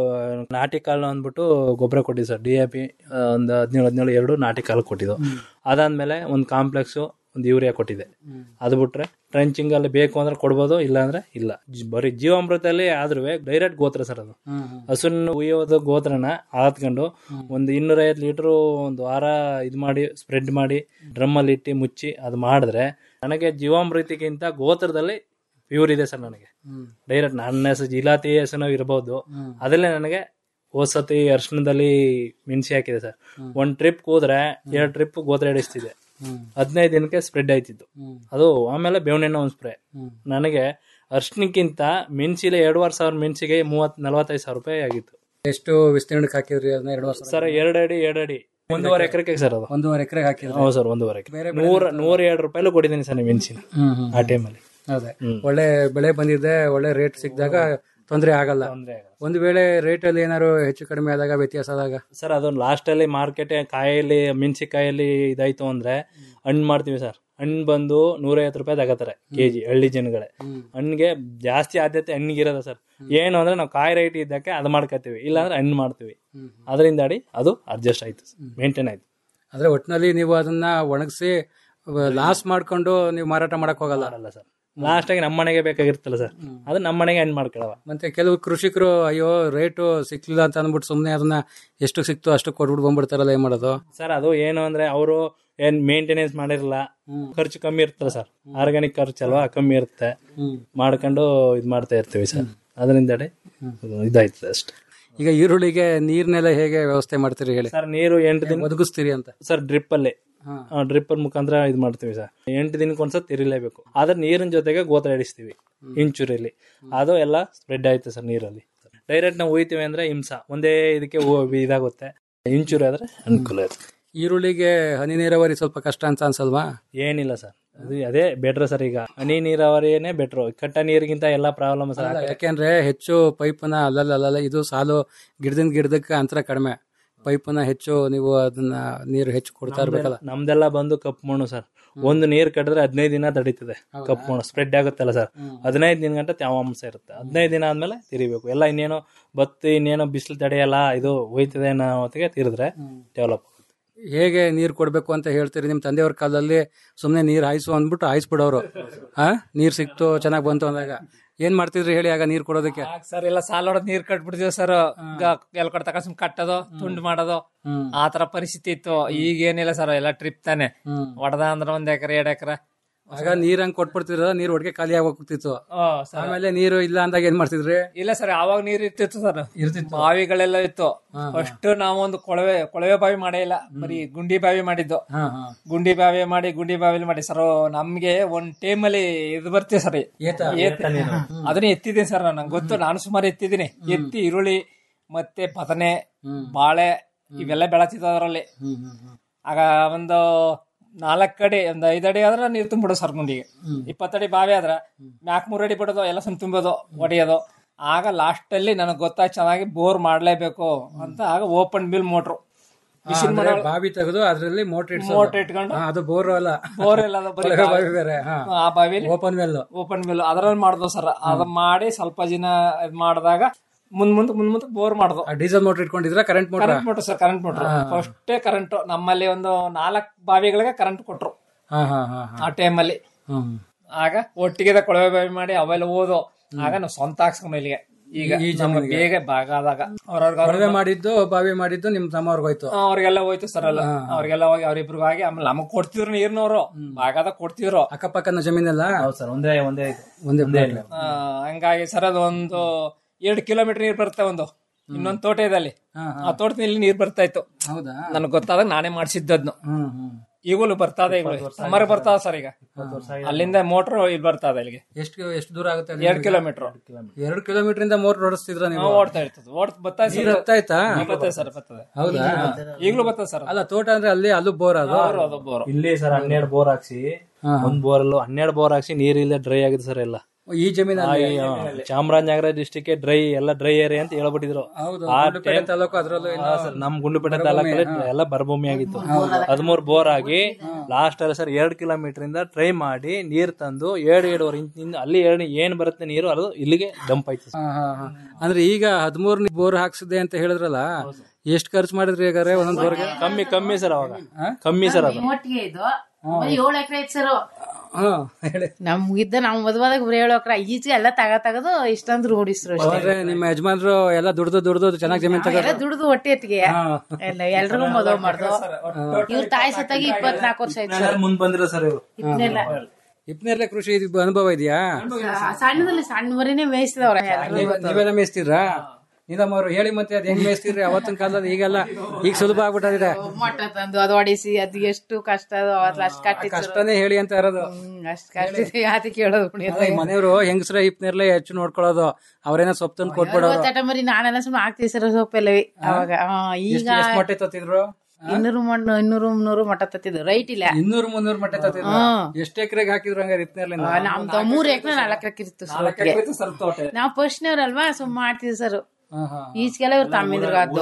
ನಾಟಿ ಕಾಳು ಅಂದ್ಬಿಟ್ಟು ಗೊಬ್ಬರ ಕೊಟ್ಟಿದ್ದು ಸರ್ ಡಿ ಎ ಪಿ ಒಂದು ಹದಿನೇಳು ಹದಿನೇಳು ಎರಡು ನಾಟಿ ಕಾಳು ಕೊಟ್ಟಿದ್ದು ಅದಾದ್ಮೇಲೆ ಒಂದು ಕಾಂಪ್ಲೆಕ್ಸು ಒಂದು ಯೂರಿಯಾ ಕೊಟ್ಟಿದೆ ಅದು ಬಿಟ್ರೆ ಟ್ರೆಂಚಿಂಗ್ ಅಲ್ಲಿ ಬೇಕು ಅಂದ್ರೆ ಕೊಡ್ಬೋದು ಇಲ್ಲ ಅಂದ್ರೆ ಇಲ್ಲ ಜಿ- ಬರೀ ಜೀವಾಮೃತಲ್ಲಿ ಆದ್ರೂ ಡೈರೆಕ್ಟ್ ಗೋತ್ರ ಸರ್ ಅದು ಹಸುನ ಉಯ್ಯೋದು ಗೋತ್ರನ ಹಾತ್ಕೊಂಡು ಒಂದು ಇನ್ನೂರೈವತ್ತು ಲೀಟ್ರು ಒಂದು ವಾರ ಇದು ಮಾಡಿ ಸ್ಪ್ರೆಡ್ ಮಾಡಿ ಡ್ರಮ್ಮಲ್ಲಿ ಇಟ್ಟು ಮುಚ್ಚಿ ಅದು ಮಾಡಿದ್ರೆ ನನಗೆ ಜೀವಾಮೃತಿಗಿಂತ ಗೋತ್ರದಲ್ಲಿ ಪ್ಯೂರ್ ಇದೆ ಸರ್ ನನಗೆ ಡೈರೆಕ್ಟ್ ನನ್ನ ಹೆಸರು ಜಿಲಾತಿ ಹೆಸರು ಇರಬಹುದು ಅದರಲ್ಲೇ ನನಗೆ ಹೋದ್ ಸತಿ ಅರ್ಶನದಲ್ಲಿ ಮೆಣಸಿ ಹಾಕಿದೆ ಸರ್ ಒಂದ್ ಟ್ರಿಪ್ ಕೂದ್ರೆ ಎರಡು ಟ್ರಿಪ್ ಗೋತ್ರ ಹಿಡಿಸ್ತಿದೆ ಹದಿನೈದು ದಿನಕ್ಕೆ ಸ್ಪ್ರೆಡ್ ಆಯ್ತಿತ್ತು ಅದು ಆಮೇಲೆ ಬೇವಣ್ಣೆಣ್ಣೆ ಒಂದು ಸ್ಪ್ರೇ ನನಗೆ ಅರ್ಶನಕ್ಕಿಂತ ಮೆಣಸಿಲೆ ಎರಡುವರೆ ಸಾವಿರ ಮೆಣಸಿಗೆ ಮೂವತ್ ನಲವತ್ತೈದು ಸಾವಿರ ರೂಪಾಯಿ ಆಗಿತ್ತು ಎಷ್ಟು ವಿಸ್ತೀರ್ಣಕ್ಕೆ ಹಾಕಿದ್ರಿ ಅದನ್ನ ಎರಡು ವರ್ಷ ಸರ್ ಎರಡು ಅಡಿ ಎರಡು ಅಡಿ ಒಂದೂವರೆ ಎಕರೆಗೆ ಸರ್ ಅದು ಒಂದೂವರೆ ಎಕರೆ ಹಾಕಿದ್ರಿ ಹೌದು ಸರ್ ಒಂದೂವರೆ ಎಕರೆ ನೂರ ನೂರ ಎರಡು ರೂಪಾಯಿಲು ಕೊಟ್ಟಿದ್ದೀನಿ ಸರ್ ಮೆಣಸಿನ ಹ್ಮ್, ಹ್ಮ್. ಆ ಟೈಮಲ್ಲಿ ಅದೇ ಒಳ್ಳೆ ಬೆಳೆ ಬಂದಿದೆ ಒಳ್ಳೆ ರೇಟ್ ಸಿಕ್ಕಿದಾಗ ತೊಂದರೆ ಆಗಲ್ಲ ಒಂದು ವೇಳೆ ರೇಟ್ ಅಲ್ಲಿ ಏನಾದ್ರು ಹೆಚ್ಚು ಕಡಿಮೆ ಆದಾಗ ವ್ಯತ್ಯಾಸ ಆದಾಗ ಸರ್ ಅದು ಲಾಸ್ಟ್ ಅಲ್ಲಿ ಮಾರ್ಕೆಟ್ ಕಾಯಲ್ಲಿ ಮೆಣಸಿಕಾಯಲ್ಲಿ ಇದಾಯ್ತು ಅಂದ್ರೆ ಹಣ್ಣು ಮಾಡ್ತೀವಿ ಸರ್ ಹಣ್ಣು ಬಂದು ನೂರೈವತ್ತು ರೂಪಾಯಿ ತಗೋತಾರೆ ಕೆಜಿ ಹಳ್ಳಿ ಜನಗಳೇ ಹಣ್ಣಿಗೆ ಜಾಸ್ತಿ ಆದ್ಯತೆ ಹಣ್ಣಿಗೆ ಇರೋದ ಸರ್ ಏನು ಅಂದ್ರೆ ನಾವು ಕಾಯಿ ರೈಟ್ ಇದ್ದಕ್ಕೆ ಅದು ಮಾಡ್ಕೋತೀವಿ ಇಲ್ಲಾಂದ್ರೆ ಹಣ್ಣು ಮಾಡ್ತೀವಿ ಅದರಿಂದ ಅಡಿ ಅದು ಅಡ್ಜಸ್ಟ್ ಆಯ್ತು ಮೇಂಟೈನ್ ಆಯ್ತು ಅಂದ್ರೆ ಒಟ್ಟಿನಲ್ಲಿ ನೀವು ಅದನ್ನ ಒಣಗಿಸಿ ಲಾಸ್ ಮಾಡ್ಕೊಂಡು ನೀವು ಮಾರಾಟ ಮಾಡಕ್ ಹೋಗಲ್ಲ ಅಲ್ಲ ಸರ್ ಲಾಸ್ಟ್ ಆಗಿ ನಮ್ಮ ಮನೆಗೆ ಬೇಕಾಗಿರ್ತಲ್ಲ ಸರ್ ಅದು ನಮ್ಮ ಮನೆಗೆ ಹಣ್ಣು ಮಾಡ್ಕೊಳವ ಮತ್ತೆ ಕೆಲವು ಕೃಷಿಕರು ಅಯ್ಯೋ ರೇಟು ಸಿಕ್ಲಿಲ್ಲ ಅಂತ ಅಂದ್ಬಿಟ್ಟು ಸುಮ್ಮನೆ ಅದನ್ನ ಎಷ್ಟು ಸಿಕ್ತು ಅಷ್ಟು ಕೊಟ್ಬಿಟ್ಟು ಬಂದ್ಬಿಡ್ತಾರಲ್ಲ ಏನ್ ಮಾಡೋದು ಸರ್ ಅದು ಏನು ಅಂದ್ರೆ ಅವರು ಏನ್ ಮೇಂಟೆನೆನ್ಸ್ ಮಾಡಿರಲ್ಲ ಖರ್ಚು ಕಮ್ಮಿ ಇರ್ತಲ್ಲ ಸರ್ ಆರ್ಗಾನಿಕ್ ಖರ್ಚು ಅಲ್ವಾ ಕಮ್ಮಿ ಇರುತ್ತೆ ಮಾಡ್ಕೊಂಡು ಇದ್ ಮಾಡ್ತಾ ಇರ್ತೀವಿ ಸರ್ ಅದರಿಂದ ಇದಾಯ್ತದೆ ಅಷ್ಟೇ ಈಗ ಈರುಳ್ಳಿಗೆ ನೀರ್ನೆಲ್ಲ ಹೇಗೆ ವ್ಯವಸ್ಥೆ ಮಾಡ್ತೀರಿ ಹೇಳಿ ಸರ್ ನೀರು ಎಂಟು ದಿನ ಒದಗಿಸ್ತೀರಿ ಅಂತ ಸರ್ ಡ್ರಿಪ್ ಅಲ್ಲಿ ಡ್ರಿಪ್ ಮುಖಾಂತರ ಇದು ಮಾಡ್ತೀವಿ ಸರ್ ಎಂಟು ದಿನಕ್ಕೆ ಒಂದ್ಸತಿ ತಿರಿಲೇಬೇಕು ಆದ್ರೆ ನೀರಿನ ಜೊತೆಗೆ ಗೋತ್ರ ಹಿಡಿಸ್ತೀವಿ ಇಂಚೂರಲ್ಲಿ ಅದು ಎಲ್ಲ ಸ್ಪ್ರೆಡ್ ಆಯ್ತು ಸರ್ ನೀರಲ್ಲಿ ಡೈರೆಕ್ಟ್ ನಾವು ಒಯ್ತೀವಿ ಅಂದ್ರೆ ಹಿಂಸ ಒಂದೇ ಇದಕ್ಕೆ ಹೂ- ಇದಾಗುತ್ತೆ ಇಂಚೂರು ಆದ್ರೆ ಅನುಕೂಲ ಇರುತ್ತೆ ಈರುಳ್ಳಿಗೆ ಹನಿ ನೀರಾವರಿ ಸ್ವಲ್ಪ ಕಷ್ಟ ಅಂತ ಅನ್ಸಲ್ವಾ ಏನಿಲ್ಲ ಸರ್ ಅದು ಅದೇ ಬೆಟ್ರ್ ಸರ್ ಈಗ ಹನಿ ನೀರಾವರಿನೇ ಬೆಟ್ರು ಕಟ್ಟ ನೀರಿಗಿಂತ ಎಲ್ಲ ಪ್ರಾಬ್ಲಮ್ ಸರ್ ಅಲ್ಲ, ಯಾಕೆಂದ್ರೆ ಹೆಚ್ಚು ಪೈಪನ ಅಲ್ಲಲ್ಲ ಅಲ್ಲಲ್ಲ ಇದು ಸಾಲು ಗಿಡದಿಂದ ಗಿಡದಕ್ಕೆ ಅಂತರ ಕಡಿಮೆ ಪೈಪನ ಹೆಚ್ಚು ನೀವು ಅದನ್ನ ನೀರು ಹೆಚ್ಚು ಕೊಡ್ತಾ ಇರ್ಬೇಕಲ್ಲ ನಮ್ದೆಲ್ಲ ಬಂದು ಕಪ್ಪು ಮಣ್ಣು ಸರ್ ಒಂದು ನೀರ್ ಕಟ್ಟಿದ್ರೆ ಹದಿನೈದು ದಿನ ತಡೀತದೆ ಕಪ್ಪು ಮಣ್ಣು ಸ್ಪ್ರೆಡ್ ಆಗುತ್ತಲ್ಲ ಸರ್ ಹದಿನೈದು ದಿನ ಗಂಟೆ ತೇವಾಂಶ ಇರುತ್ತೆ ಹದಿನೈದು ದಿನ ಆದ್ಮೇಲೆ ತಿರಿಬೇಕು ಎಲ್ಲ ಇನ್ನೇನೋ ಬತ್ತಿ ಇನ್ನೇನೋ ಬಿಸಿಲು ತಡೆಯಲ್ಲ ಇದು ಹೋಯ್ತದೆ ಅನ್ನೋ ಹೊತ್ತಿಗೆ ತಿರಿದ್ರೆ ಡೆವಲಪ್ ಹೇಗೆ ನೀರು ಕೊಡ್ಬೇಕು ಅಂತ ಹೇಳ್ತೀರಿ ನಿಮ್ ತಂದೆಯವ್ರ ಕಾಲದಲ್ಲಿ ಸುಮ್ನೆ ನೀರ್ ಹಾಯಿಸು ಅಂದ್ಬಿಟ್ಟು ಹಾಯಿಸ್ಬಿಡೋರು ಹಾ ನೀರ್ ಸಿಕ್ತು ಚೆನ್ನಾಗ್ ಬಂತು ಅಂದಾಗ ಏನ್ ಮಾಡ್ತಿದ್ರಿ ಹೇಳಿ ಆಗ ನೀರ್ ಕೊಡೋದಕ್ಕೆ ಸರ್ ಎಲ್ಲ ಸಾಲ ಹೊಡೆದ್ ನೀರ್ ಕಟ್ಬಿಡ್ತೀವಿ ಸರ್ ಎಲ್ ಕಡೆ ತಕ ಸುಮ್ ಕಟ್ಟೋದು ತುಂಡು ಮಾಡೋದು ಆ ತರ ಪರಿಸ್ಥಿತಿ ಇತ್ತು ಈಗ ಏನಿಲ್ಲ ಸರ್ ಎಲ್ಲ ಟ್ರಿಪ್ ತಾನೆ ಹೊಡೆದ ಅಂದ್ರೆ ಒಂದ್ ಎಕರೆ ಎರಡ್ ಎಕರೆ ಆಗ ನೀರ್ ಹಂಗ್ ಕೊಟ್ಬಿಡ್ತಿದ್ರ ನೀರ್ ಒಟ್ಟಿಗೆ ಖಾಲಿ ಆಗೋಗ್ತಿತ್ತು ಸರ್ ಆಮೇಲೆ ನೀರು ಇಲ್ಲ ಅಂದಾಗ ಏನ್ ಮಾಡ್ತಿದ್ರಿ ಇಲ್ಲ ಸರ್ ಆವಾಗ ನೀರ್ ಇರ್ತಿತ್ತು ಸರ್ ಬಾವಿಗಳೆಲ್ಲ ಇತ್ತು ಫಸ್ಟ್ ನಾವೊಂದು ಕೊಳವೆ ಕೊಳವೆ ಬಾವಿ ಮಾಡೇ ಇಲ್ಲ ಬರೀ ಗುಂಡಿ ಬಾವಿ ಮಾಡಿದ್ದು ಗುಂಡಿ ಬಾವಿ ಮಾಡಿ ಗುಂಡಿ ಬಾವಿಲಿ ಮಾಡಿ ಸರ್ ನಮ್ಗೆ ಒಂದ್ ಟೈಮ್ ಅಲ್ಲಿ ಇದು ಬರ್ತೀವಿ ಸರ್ ಅದನ್ನ ಎತ್ತಿದ್ದೀನಿ ಸರ್ ನಂಗೆ ಗೊತ್ತು ನಾನು ಸುಮಾರು ಎತ್ತಿದ್ದೀನಿ ಎತ್ತಿ ಈರುಳ್ಳಿ ಮತ್ತೆ ಪತನೆ ಬಾಳೆ ಇವೆಲ್ಲ ಬೆಳತಿದ್ದ ಅದರಲ್ಲಿ ಆಗ ಒಂದು ನಾಲ್ಕು ಅಡಿ ಒಂದ್ ಐದ್ ಅಡಿ ಆದ್ರೆ ನೀರ್ ತುಂಬಿಡೋ ಸರ್ ಗುಂಡಿಗೆ ಇಪ್ಪತ್ತಡಿ ಬಾವಿ ಆದ್ರ ಮ್ಯಾಕ್ ಮೂರ್ ಅಡಿ ಬಿಡೋದು ಎಲ್ಲ ಸುಮ್ ತುಂಬೋದು ಹೊಡೆಯೋದು ಆಗ ಲಾಸ್ಟ್ ಅಲ್ಲಿ ನನಗೆ ಗೊತ್ತಾಯ್ತು ಚೆನ್ನಾಗಿ ಬೋರ್ ಮಾಡ್ಲೇಬೇಕು ಅಂತ ಆಗ ಓಪನ್ ಬಿಲ್ ಮೋಟ್ರು ಮಿಷಿನ್ ಅಂದ್ರೆ ಮಾಡೋ ಬಾವಿ ತೆಗೆದು ಅದ್ರಲ್ಲಿ ಮೋಟರ್ ಮೋಟರ್ ಇಟ್ಕೊಂಡು ಅದು ಬೋರ್ ಅಲ್ಲ ಬೋರ್ ಇಲ್ಲ ಅದು ಬರೀ ಕೊಳವೆ ಬಾವಿ ಬೇರೆ ಹಾ. ಆ ಬಾವಿಲಿ ಓಪನ್ ವೆಲ್ ಓಪನ್ ಮಿಲ್ ಅದ್ರಲ್ಲಿ ಮಾಡ್ದೋ ಸರ್ ಅದ್ ಮಾಡಿ ಸ್ವಲ್ಪ ದಿನ ಇದ್ ಮಾಡಿದಾಗ ಮುಂದ್ ಮುಂದ್ ಮುಂದ್ ಮುಂದ್ ಬೋರ್ ಮಾಡ್ದು ಡೀಸೆಲ್ ಮೋಟರ್ ಇಟ್ಕೊಂಡಿದ್ರ current motor current motor sir current motor ಫಸ್ಟೇ ಕರೆಂಟ್ ನಮ್ಮಲ್ಲಿ ಒಂದು ನಾಲ್ಕು ಬಾವಿಗಳಿಗೆ ಕರೆಂಟ್ ಕೊಟ್ರು ಹಾ ಹಾ ಹಾ ಆ ಟೈಮಲ್ಲಿ ಹ್ಮ್ ಆಗ ಒಟ್ಟಿಗೆ ಕೊಳವೆ ಬಾವಿ ಮಾಡಿ ಅವೆಲ್ಲ ಓದೋ ಆಗ ನಾವು ಸ್ವಂತ ಹಾಕ್ಸ್ಕೊಂಡು ಇಲ್ಲಿಗೆ ಈಗ ಈ ನಮ್ಗೆ ಜಮೀನಿಗೆ. ಬೇಗ ಭಾಗ ಆದಾಗ ಅವ್ರವ್ರಿಗೆ ಕೊಳವೆ ಮಾಡಿದ್ದು ಬಾವಿ ಮಾಡಿದ್ದು ನಿಮ್ ತಮ್ಮ ಅವ್ರಿಗೆ ಹೋಯ್ತು ಅವ್ರಿಗೆಲ್ಲ ಹೋಯ್ತು ಸರ್ ಅಲ್ಲ ಅವ್ರಿಗೆಲ್ಲ ಹೋಗಿ ಅವ್ರಿಬ್ರಿಗೂ ಆಗಿ ಆಮೇಲೆ ನಮಗ್ ಕೊಡ್ತಿದ್ರು ನೀರ್ನವ್ರು ಭಾಗದಾಗ ಕೊಡ್ತಿದ್ರು ಅಕ್ಕಪಕ್ಕನ ಜಮೀನೆಲ್ಲ ಸರ್ ಒಂದೇ ಒಂದೇ ಒಂದೇ ಪ್ಲೇಟ್ ಆ, ಹಂಗಾಗಿ ಸರ್ ಅದು ಒಂದು ಎರಡು ಕಿಲೋಮೀಟರ್ ನೀರ್ ಬರುತ್ತೆ ಒಂದು ಇನ್ನೊಂದು ತೋಟ ಇದೆ ಅಲ್ಲಿ ಆ ತೋಟದಲ್ಲಿ ನೀರ್ ಬರ್ತಾ ಇತ್ತು ಹೌದಾ ನನಗೆ ಗೊತ್ತಾದಾಗ ನಾನೇ ಮಾಡಿಸಿದ್ದದ್ನು ಹ್ಮ್ ಹ್ಮ್ ಈಗಲೂ ಬರ್ತಾದೆ ಈಗಲೂ ಸಮ್ಮರ್ ಬರ್ತಾವ ಸರ್ ಈಗ ಅಲ್ಲಿಂದ ಮೋಟರ್ ಇಲ್ಲಿ ಬರ್ತಾದೆ ಇಲ್ಲಿಗೆ ಎಷ್ಟು ಎಷ್ಟು ದೂರ ಆಗುತ್ತೆ ಅಲ್ಲಿ ಎರಡ್ ನಿಮ್ಗೆ? ಕಿಲೋಮೀಟರ್ ಎರಡು ಕಿಲೋಮೀಟರ್ ಇಂದ ಮೋಟರ್ ಓಡಿಸ್ತಿದ್ರ ನೀವು ಓಡ್ತಾ ಇರ್ತದೆ ಓಡ್ ಬರ್ತಾ ನೀರ್ ಹತ್ತಾ ಇತ್ತಾ? ಬರ್ತದೆ ಸರ್ ಬರ್ತದೆ ಹೌದಾ ಈಗಲೂ ಬರ್ತದೆ ಸರ್ ಅಲ್ಲ ತೋಟ ಅಂದ್ರೆ ಅಲ್ಲಿ ಅಲ್ಲೂ ಬೋರ್ ಅದು ಅವ್ರು ಅದು ಬೋರ್ ಇಲ್ಲಿ ಸರ್ ಹನ್ನೆರಡು ಬೋರ್ ಹಾಕ್ಸಿ ಒಂದ್ ಬೋರ್ ಅಲ್ಲೂ ಹನ್ನೆರಡು ಬೋರ್ ಹಾಕ್ಸಿ ನೀರ್ ಇಲ್ಲೇ ಡ್ರೈ ಆಗಿದೆ ಸರ್ ಎಲ್ಲ ಈ ಜಮೀನಲ್ಲಿ ಆ, ಈ, ಆ, ಚಾಮರಾಜನಗರ ಡಿಸ್ಟಿಕ್ ಡ್ರೈ ಎಲ್ಲ ಡ್ರೈ ಏರಿಯಾ ಅಂತ ಹೇಳ್ಬಿಟ್ಟಿದ್ರು ಹೌದು ಆ ಗುಂಡ್ಲುಪೇಟೆ time- ತಾಲೂಕು ಅದ್ರಲ್ಲೂ ಹಾ, ಸರ್ ನಮ್ ಗುಂಡ್ಲುಪೇಟೆ ತಾಲೂಕಲ್ಲಿ ಎಲ್ಲ ಬರಭೂಮಿ ಆಗಿತ್ತು ಹದಿಮೂರು ಬೋರ್ ಆಗಿ ಲಾಸ್ಟ್ ಅಲ್ಲಿ ಸರ್ ಎರಡ್ ಕಿಲೋಮೀಟರ್ ಇಂದ ಟ್ರೈ ಮಾಡಿ ನೀರ್ ತಂದು ಏಳು ಏಳುವರೆ ಇಂಚಿನಿಂದ ಅಲ್ಲಿ ಎರಡು ಏನ್ ಬರುತ್ತೆ ನೀರು ಅದು ಇಲ್ಲಿಗೆ ಡಂಪ್ ಆಯ್ತು ಸರ್. ಹಾ, ಹಾ, ಹಾ. ಅಂದ್ರೆ ಈಗ ಹದಿಮೂರು ಬೋರ್ ಹಾಕ್ಸಿದೆ ಅಂತ ಹೇಳಿದ್ರಲ್ಲ ಎಷ್ಟು ಖರ್ಚು ಮಾಡಿದ್ರಿ ಹಾಗಾದ್ರೆ ಒಂದೊಂದ್ ಬೋರ್ಗೆ ಕಮ್ಮಿ ಕಮ್ಮಿ ಸರ್ ಅವಾಗ ಕಮ್ಮಿ ಸರ್ ಅದು ಒಟ್ಟಿಗೆ ಇದು ಬರೀ ಏಳು ಎಕರೆ ಐತ್ ಸರ್ ಹಾ ಹೇಳಿ ನಮ್ಗಿದ್ದ ನಾವ್ ಮದ್ವಾದಾಗ ಬರೀ ಏಳು ಎಕರೆ ಈಚೆ ಎಲ್ಲ ತಗ ತಗದು ಇಷ್ಟಂದ್ರು ಓಡಿಸ್ರು ಅಷ್ಟೇ ಅಂದ್ರೆ ನಿಮ್ಮ ಯಜಮಾನ್ರು ಎಲ್ಲ ದುಡ್ದು ದುಡ್ದು ಚೆನ್ನಾಗಿ ಜಮೀನ್ ಎಲ್ಲ ತಗೊಂಡು ದುಡ್ದು ಹೊಟ್ಟೆ ಎತ್ತಿಗೆ ಎಲ್ಲ ಎಲ್ರಿಗೂ ಮದುವೆ ಮಾಡ್ದು ಇವ್ರ ತಾಯಿ ಸತ್ತಾಗಿ ಇಪ್ಪತ್ನಾಲ್ಕು ವರ್ಷ ಆಯ್ತು ಸರ್ ಮುಂದ್ ಬಂದಿರೋ ಸರ್ ಇವರು ಇದ್ನೆಲ್ಲ ಇಪ್ನೇರ್ಲೆ ಕೃಷಿ ಇದು ಅನುಭವ ಇದೆಯಾ ಸಣ್ಣದಲ್ಲಿ ಸಣ್ಣ ಮರಿನೇ ಮೇಯಿಸಿದವ್ರ ನೀವ- ನೀವೆಲ್ಲ ಮೇಯಿಸ್ತೀರಾ ನೀಲಮ್ಮ ಅವರು ಹೇಳಿ ಮತ್ತೆ ಅದ್ ಹೆಂಗ್ ಮೇಯಿಸ್ತೀರಿ ಅವತ್ತಿನ ಕಾಲದಲ್ಲಿ ಈಗೆಲ್ಲ ಈಗ ಸುಲಭ ಆಗ್ಬಿಟ್ಟಿದೆ ಮೊಟ್ಟ ತಂದು ಅದು ಹೊಡಿಸಿ ಅದು ಎಷ್ಟು ಕಷ್ಟ ಅದು ಅವತ್ತು ಅಷ್ಟು ಕಟ್ಟಿತ್ತು ಕಷ್ಟನೇ ಹೇಳಿ ಅಂತ ಇರೋದು ಅಷ್ಟು ಕಷ್ಟ ಇದೆ ಯಾತಿ ಕೇಳೋದು ಪುಣ್ಯ ಅಲ್ಲ, ಈ ಮನೆಯವರು ಹೆಂಗಸ್ರ ಹಿಪ್ನೇರ್ಲೆ ಹೆಚ್ಚು ನೋಡ್ಕೊಳ್ಳೋದು ಅವ್ರೇನೋ ಸೊಪ್ಪು ತಂದು ಕೊಟ್ಬಿಡೋರು ಚಟ ಮರಿ ನಾನೆಲ್ಲ ಸುಮ್ಮನೆ ಆಗ್ತೀವಿ ಸರ್ ಸೊಪ್ಪೆಲ್ಲವಿ ಅವಾಗ ಆ, ಈಗ ಎಷ್ಟು ಎಷ್ಟು ಮೊಟ್ಟೆ ತತ್ತಿದ್ರು ಇನ್ನೂರು ಮಣ್ಣು ಇನ್ನೂರು ಮುನ್ನೂರು ಮಟ್ಟ ತತ್ತಿದ್ದು ರೈಟ್ ಇಲ್ಲ ಇನ್ನೂರು ಮುನ್ನೂರು ಮೊಟ್ಟೆ ತತ್ತಿದ್ರು ಹ್ಮ್. ಎಷ್ಟು ಎಕರೆಗೆ ಹಾಕಿದ್ರು ಹಂಗಾರೆ ಹಿಪ್ನೇರ್ಲೆ ಆ, ನಮ್ದು ಮೂರ್ ಎಕರೆ ನಾಲ್ಕು ಎಕರೆ ಇತ್ತು ಸರ್ ಒಟ್ಟಿಗೆ. ಸ್ವಲ್ಪ ತೋಟ ನಾವು ಫಸ್ಟ್ನವ್ರಲ್ವಾ ಸುಮ್ಮ ಮಾಡ್ತೀವಿ ಸರ್ ಈಚೆಗೆಲ್ಲ ಇವ್ರು ತಮ್ಮಿದ್ರು ಅದು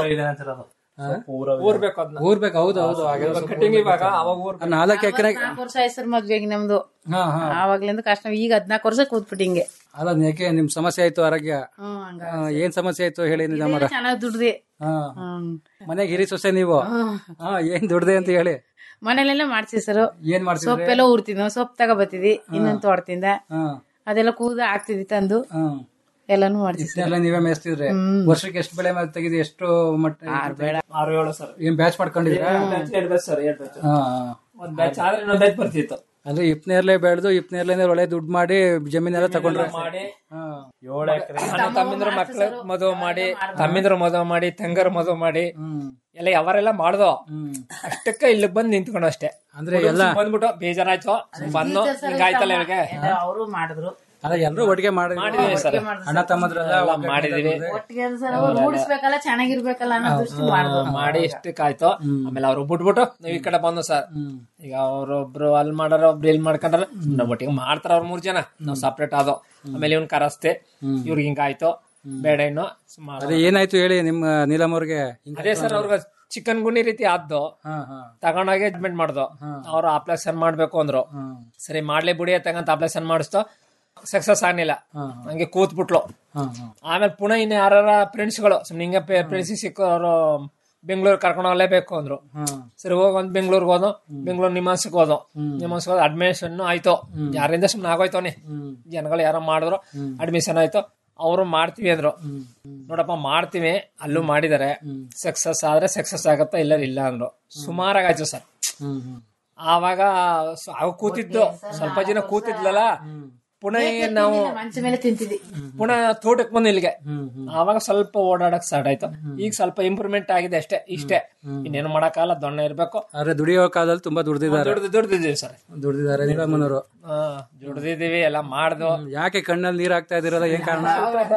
ಊರ್ಬೇಕು ಅದನ್ನ ಊರ್ಬೇಕು ಹೌದು ಹೌದು ಹಾಗೆಲ್ಲ ಕಟಿಂಗ್ ಇವಾಗ ಅವಾಗ ಊರ್ ನಾಲ್ಕು ಎಕರೆ ನಾಲ್ಕು ವರ್ಷ ಆಯ್ತು ಸರ್ ಮದ್ವೆಗೆ ನಮ್ದು ಹಾ ಹಾ ಆವಾಗ್ಲಿಂದ ಕಷ್ಟ ಈಗ ಹದ್ನಾಲ್ಕು ವರ್ಷ ಕೂತ್ಬಿಟ್ಟು ಹಿಂಗೆ ಅಲ್ಲ ಯಾಕೆ ನಿಮ್ ಸಮಸ್ಯೆ ಆಯ್ತು ಆರೋಗ್ಯ ಹ್ಮ್ ಹಂಗ ಆ, ಏನ್ ಸಮಸ್ಯೆ ಆಯ್ತು ಹೇಳಿ ನಿಜಾಮರ ಚೆನ್ನಾಗಿ ದುಡ್ದೆ ಹಾ ಹ್ಮ್ ಮನೆಗೆ ಹಿರಿ ಸೊಸೆ ನೀವು ಹಾ ಏನ್ ದುಡ್ದೆ ಅಂತ ಹೇಳಿ ಮನೇಲೆಲ್ಲ ಮಾಡ್ತೀವಿ ಸರ್ ಏನ್ ಮಾಡ್ತಿದ್ರಿ ಸೊಪ್ಪೆಲ್ಲ ಊರ್ತಿದ್ವಿ ನಾವು ಸೊಪ್ಪು ತಗೋ ಬತ್ತಿದ್ವಿ ಇನ್ನೊಂದು ತೋಟದಿಂದ ಹಾ ಅದೆಲ್ಲ ಕೂದ ಹಾಕ್ತಿದ್ವಿ ತಂದು ಹಾ ಎಲ್ಲಾನು ಮಾಡ್ತೀವಿ ಸರ್ ಇದನ್ನೆಲ್ಲ ನೀವೇ ಮೇಯಿಸ್ತಿದ್ರಿ ವರ್ಷಕ್ಕೆ ಎಷ್ಟು ಬೆಳೆ ಮೇಲೆ ತೆಗೆದು ಎಷ್ಟು ಮಟ್ಟ ಆರು ಏಳು ಸರ್ ಏನ್ ಬ್ಯಾಚ್ ಮಾಡ್ಕೊಂಡಿದ್ರಾ ಎರಡು ಬ್ಯಾಚ್ ಸರ್ ಎರಡು ಬ್ಯಾಚ್ ಹಾ ಒಂದ್ ಬ್ಯಾಚ್ ಆದ್ರೆ ಇನ್ನೊಂದ್ ಬ್ಯಾಚ್ ಬರ್ತಿತ್ತು ಅಂದ್ರೆ ಇಪ್ನೇರ್ಲೆ ಬೆಳೆದು ಇಪ್ನೇರ್ಲೆ ಒಳ್ಳೆ ದುಡ್ಡು ಮಾಡಿ ಜಮೀನೆಲ್ಲ ತಗೊಂಡ್ರೆ ಮಾಡಿ ಹಾ ಏಳು ಎಕರೆ ಅಣ್ಣ ತಮ್ಮಿಂದ್ರ ಮಕ್ಳ ಮದುವೆ ಮಾಡಿ ತಮ್ಮಿಂದ್ರ ಮದುವೆ ಮಾಡಿ ತಂಗರ ಮದುವೆ ಮಾಡಿ ಎಲ್ಲ ಅವರೆಲ್ಲ ಮಾಡ್ದೋ ಅಷ್ಟಕ್ಕ ಇಲ್ಲಿ ಬಂದ್ ನಿಂತ್ಕೊಂಡು ಅಷ್ಟೇ ಅಂದ್ರೆ ಎಲ್ಲ ಬಂದ್ಬಿಟ್ಟು ಬೇಜಾರಾಯ್ತು ಬಂದು ಹಿಂಗಾಯ್ತಲ್ಲ ಇವ್ರಿಗೆ ಅವರು ಮಾಡಿದ್ರು ಅಲ್ಲ ಎಲ್ರು ಒಟ್ಟಿಗೆ ಮಾಡಿ ಮಾಡಿದೀವಿ ಸರ್ ಅಣ್ಣ ತಮ್ಮದ್ರೆಲ್ಲ ಎಲ್ಲ ಮಾಡಿದೀವಿ ಒಟ್ಟಿಗೆ ಸರ್ ಅವ್ರು ರೂಢಿಸ್ಬೇಕಲ್ಲ ಚೆನ್ನಾಗಿರ್ಬೇಕಲ್ಲ ಅನ್ನೋ ದೃಷ್ಟಿ ಮಾಡಿದ್ರು ಮಾಡಿ ಇಷ್ಟಕ್ಕಾಯ್ತು ಆಮೇಲೆ ಅವ್ರು ಬಿಟ್ಬಿಟ್ಟು ನಾವ್ ಈ ಕಡೆ ಬಂದು ಸರ್ ಈಗ ಅವ್ರೊಬ್ರು ಅಲ್ಲಿ ಮಾಡಾರ ಒಬ್ರು ಇಲ್ಲಿ ಮಾಡ್ಕೊಂಡ್ರ ನಮ್ಮ ಒಟ್ಟಿಗೆ ಮಾಡ್ತಾರ ಅವ್ರ ಮೂರ್ ಜನ ನಾವ್ ಸಪ್ರೇಟ್ ಆದೋ ಆಮೇಲೆ ಇವ್ನ್ ಕರಸ್ತೆ ಇವ್ರಿಗೆ ಹಿಂಗಾಯ್ತು ಬೇಡ ಇನ್ನು ಸುಮಾರು ಅದೇ ಏನಾಯ್ತು ಹೇಳಿ ನಿಮ್ಮ ನೀಲಮ್ ಅವ್ರಿಗೆ ಹಿಂಗ್ ಅದೇ ಸರ್ ಅವ್ರಿಗೆ ಚಿಕನ್ ಗುಣಿ ರೀತಿ ಆದ್ದು ಹಾ ಹಾ ತಗೊಂಡೋಗಿ ಅಡ್ಮಿಟ್ ಮಾಡ್ದು ಅವ್ರು ಆಪ್ರೇಷನ್ ಮಾಡ್ಬೇಕು ಅಂದ್ರು ಸರಿ ಮಾಡ್ಲಿ ಬಿಡಿ ತಗಂತ ಆಪ್ರೇಷನ್ ಮಾಡಿಸ್ತು ಸಕ್ಸಸ್ ಆಗ್ಲಿಲ್ಲ ಹಂಗೆ ಕೂತ್ ಬಿಟ್ಲು ಹಾ ಹಾ ಆಮೇಲೆ ಪುನಃ ಇನ್ನು ಯಾರ ಫ್ರೆಂಡ್ಸ್ಗಳು ಸುಮ್ನೆ ಹಿಂಗೆ ಫ್ರೆಂಡ್ಸ್ ಸಿಕ್ಕವರು ಬೆಂಗಳೂರು ಕರ್ಕೊಂಡು ಹೋಗ್ಲೇಬೇಕು ಅಂದ್ರು ಸರಿ ಹೋಗಿ ಒಂದ್ ಬೆಂಗಳೂರಿಗೆ ಹೋದೋ ಬೆಂಗಳೂರು ನಿಮಾನ್ಸಕ್ಕೆ ಹೋದೋ ನಿಮಾನ್ಸ್ಗೆ ಹೋದ ಅಡ್ಮಿಷನ್ ಆಯ್ತು ಯಾರಿಂದ ಸುಮ್ನೆ ಆಗೋಯ್ತವನಿ ಜನಗಳು ಯಾರೋ ಮಾಡಿದ್ರು ಅಡ್ಮಿಷನ್ ಆಯ್ತು ಅವರು ಮಾಡ್ತೀವಿ ಅಂದ್ರು ನೋಡಪ್ಪ ಮಾಡ್ತೀವಿ ಅಲ್ಲೂ ಮಾಡಿದಾರೆ ಸಕ್ಸಸ್ ಆದ್ರೆ ಸಕ್ಸಸ್ ಆಗತ್ತಾ ಇಲ್ಲ ಇಲ್ಲ ಅಂದ್ರು ಸುಮಾರಾಗಾಯ್ತು ಸರ್ ಹ್ಮ್ ಹ್ಮ್ ಆವಾಗ ಸ- ಅವಾಗ ಕೂತಿದ್ದು ಸ್ವಲ್ಪ ಜನ ಕೂತಿದ್ಲಲ್ಲ ಪುಣೆ ನಾವು ಮಂಚ ಮೇಲೆ ತಿಂತಿದ್ವಿ ಪುನಃ ತೋಟಕ್ಕೆ ಬಂದು ಇಲ್ಲಿಗೆ ಆವಾಗ ಸ್ವಲ್ಪ ಓಡಾಡಕ್ ಸ್ಟಾರ್ಟ್ ಆಯ್ತು ಈಗ ಸ್ವಲ್ಪ ಇಂಪ್ರೂವ್ಮೆಂಟ್ ಆಗಿದೆ ಅಷ್ಟೇ ಇಷ್ಟೇ ಇನ್ನೇನು ಮಾಡಕ್ಕಾಗಲ್ಲ ದೊಣ್ಣೆ ಇರ್ಬೇಕು ಆದ್ರೆ ದುಡಿಯೋ ಕಾಲದಲ್ಲಿ ತುಂಬಾ ದುಡ್ದಿದ್ದಾರೆ ದುಡ್ದು ದುಡ್ದಿದ್ದೀವಿ ಸರ್ ದುಡ್ದಿದ್ದಾರೆ ನೀಲಮ್ಮನವರು ಹಾ ದುಡ್ದಿದ್ದೀವಿ ಎಲ್ಲ ಮಾಡ್ದು ಯಾಕೆ ಕಣ್ಣಲ್ಲಿ ನೀರ್ ಹಾಕ್ತಾ ಇದಿರಲ್ಲ ಏನ್ ಕಾರಣ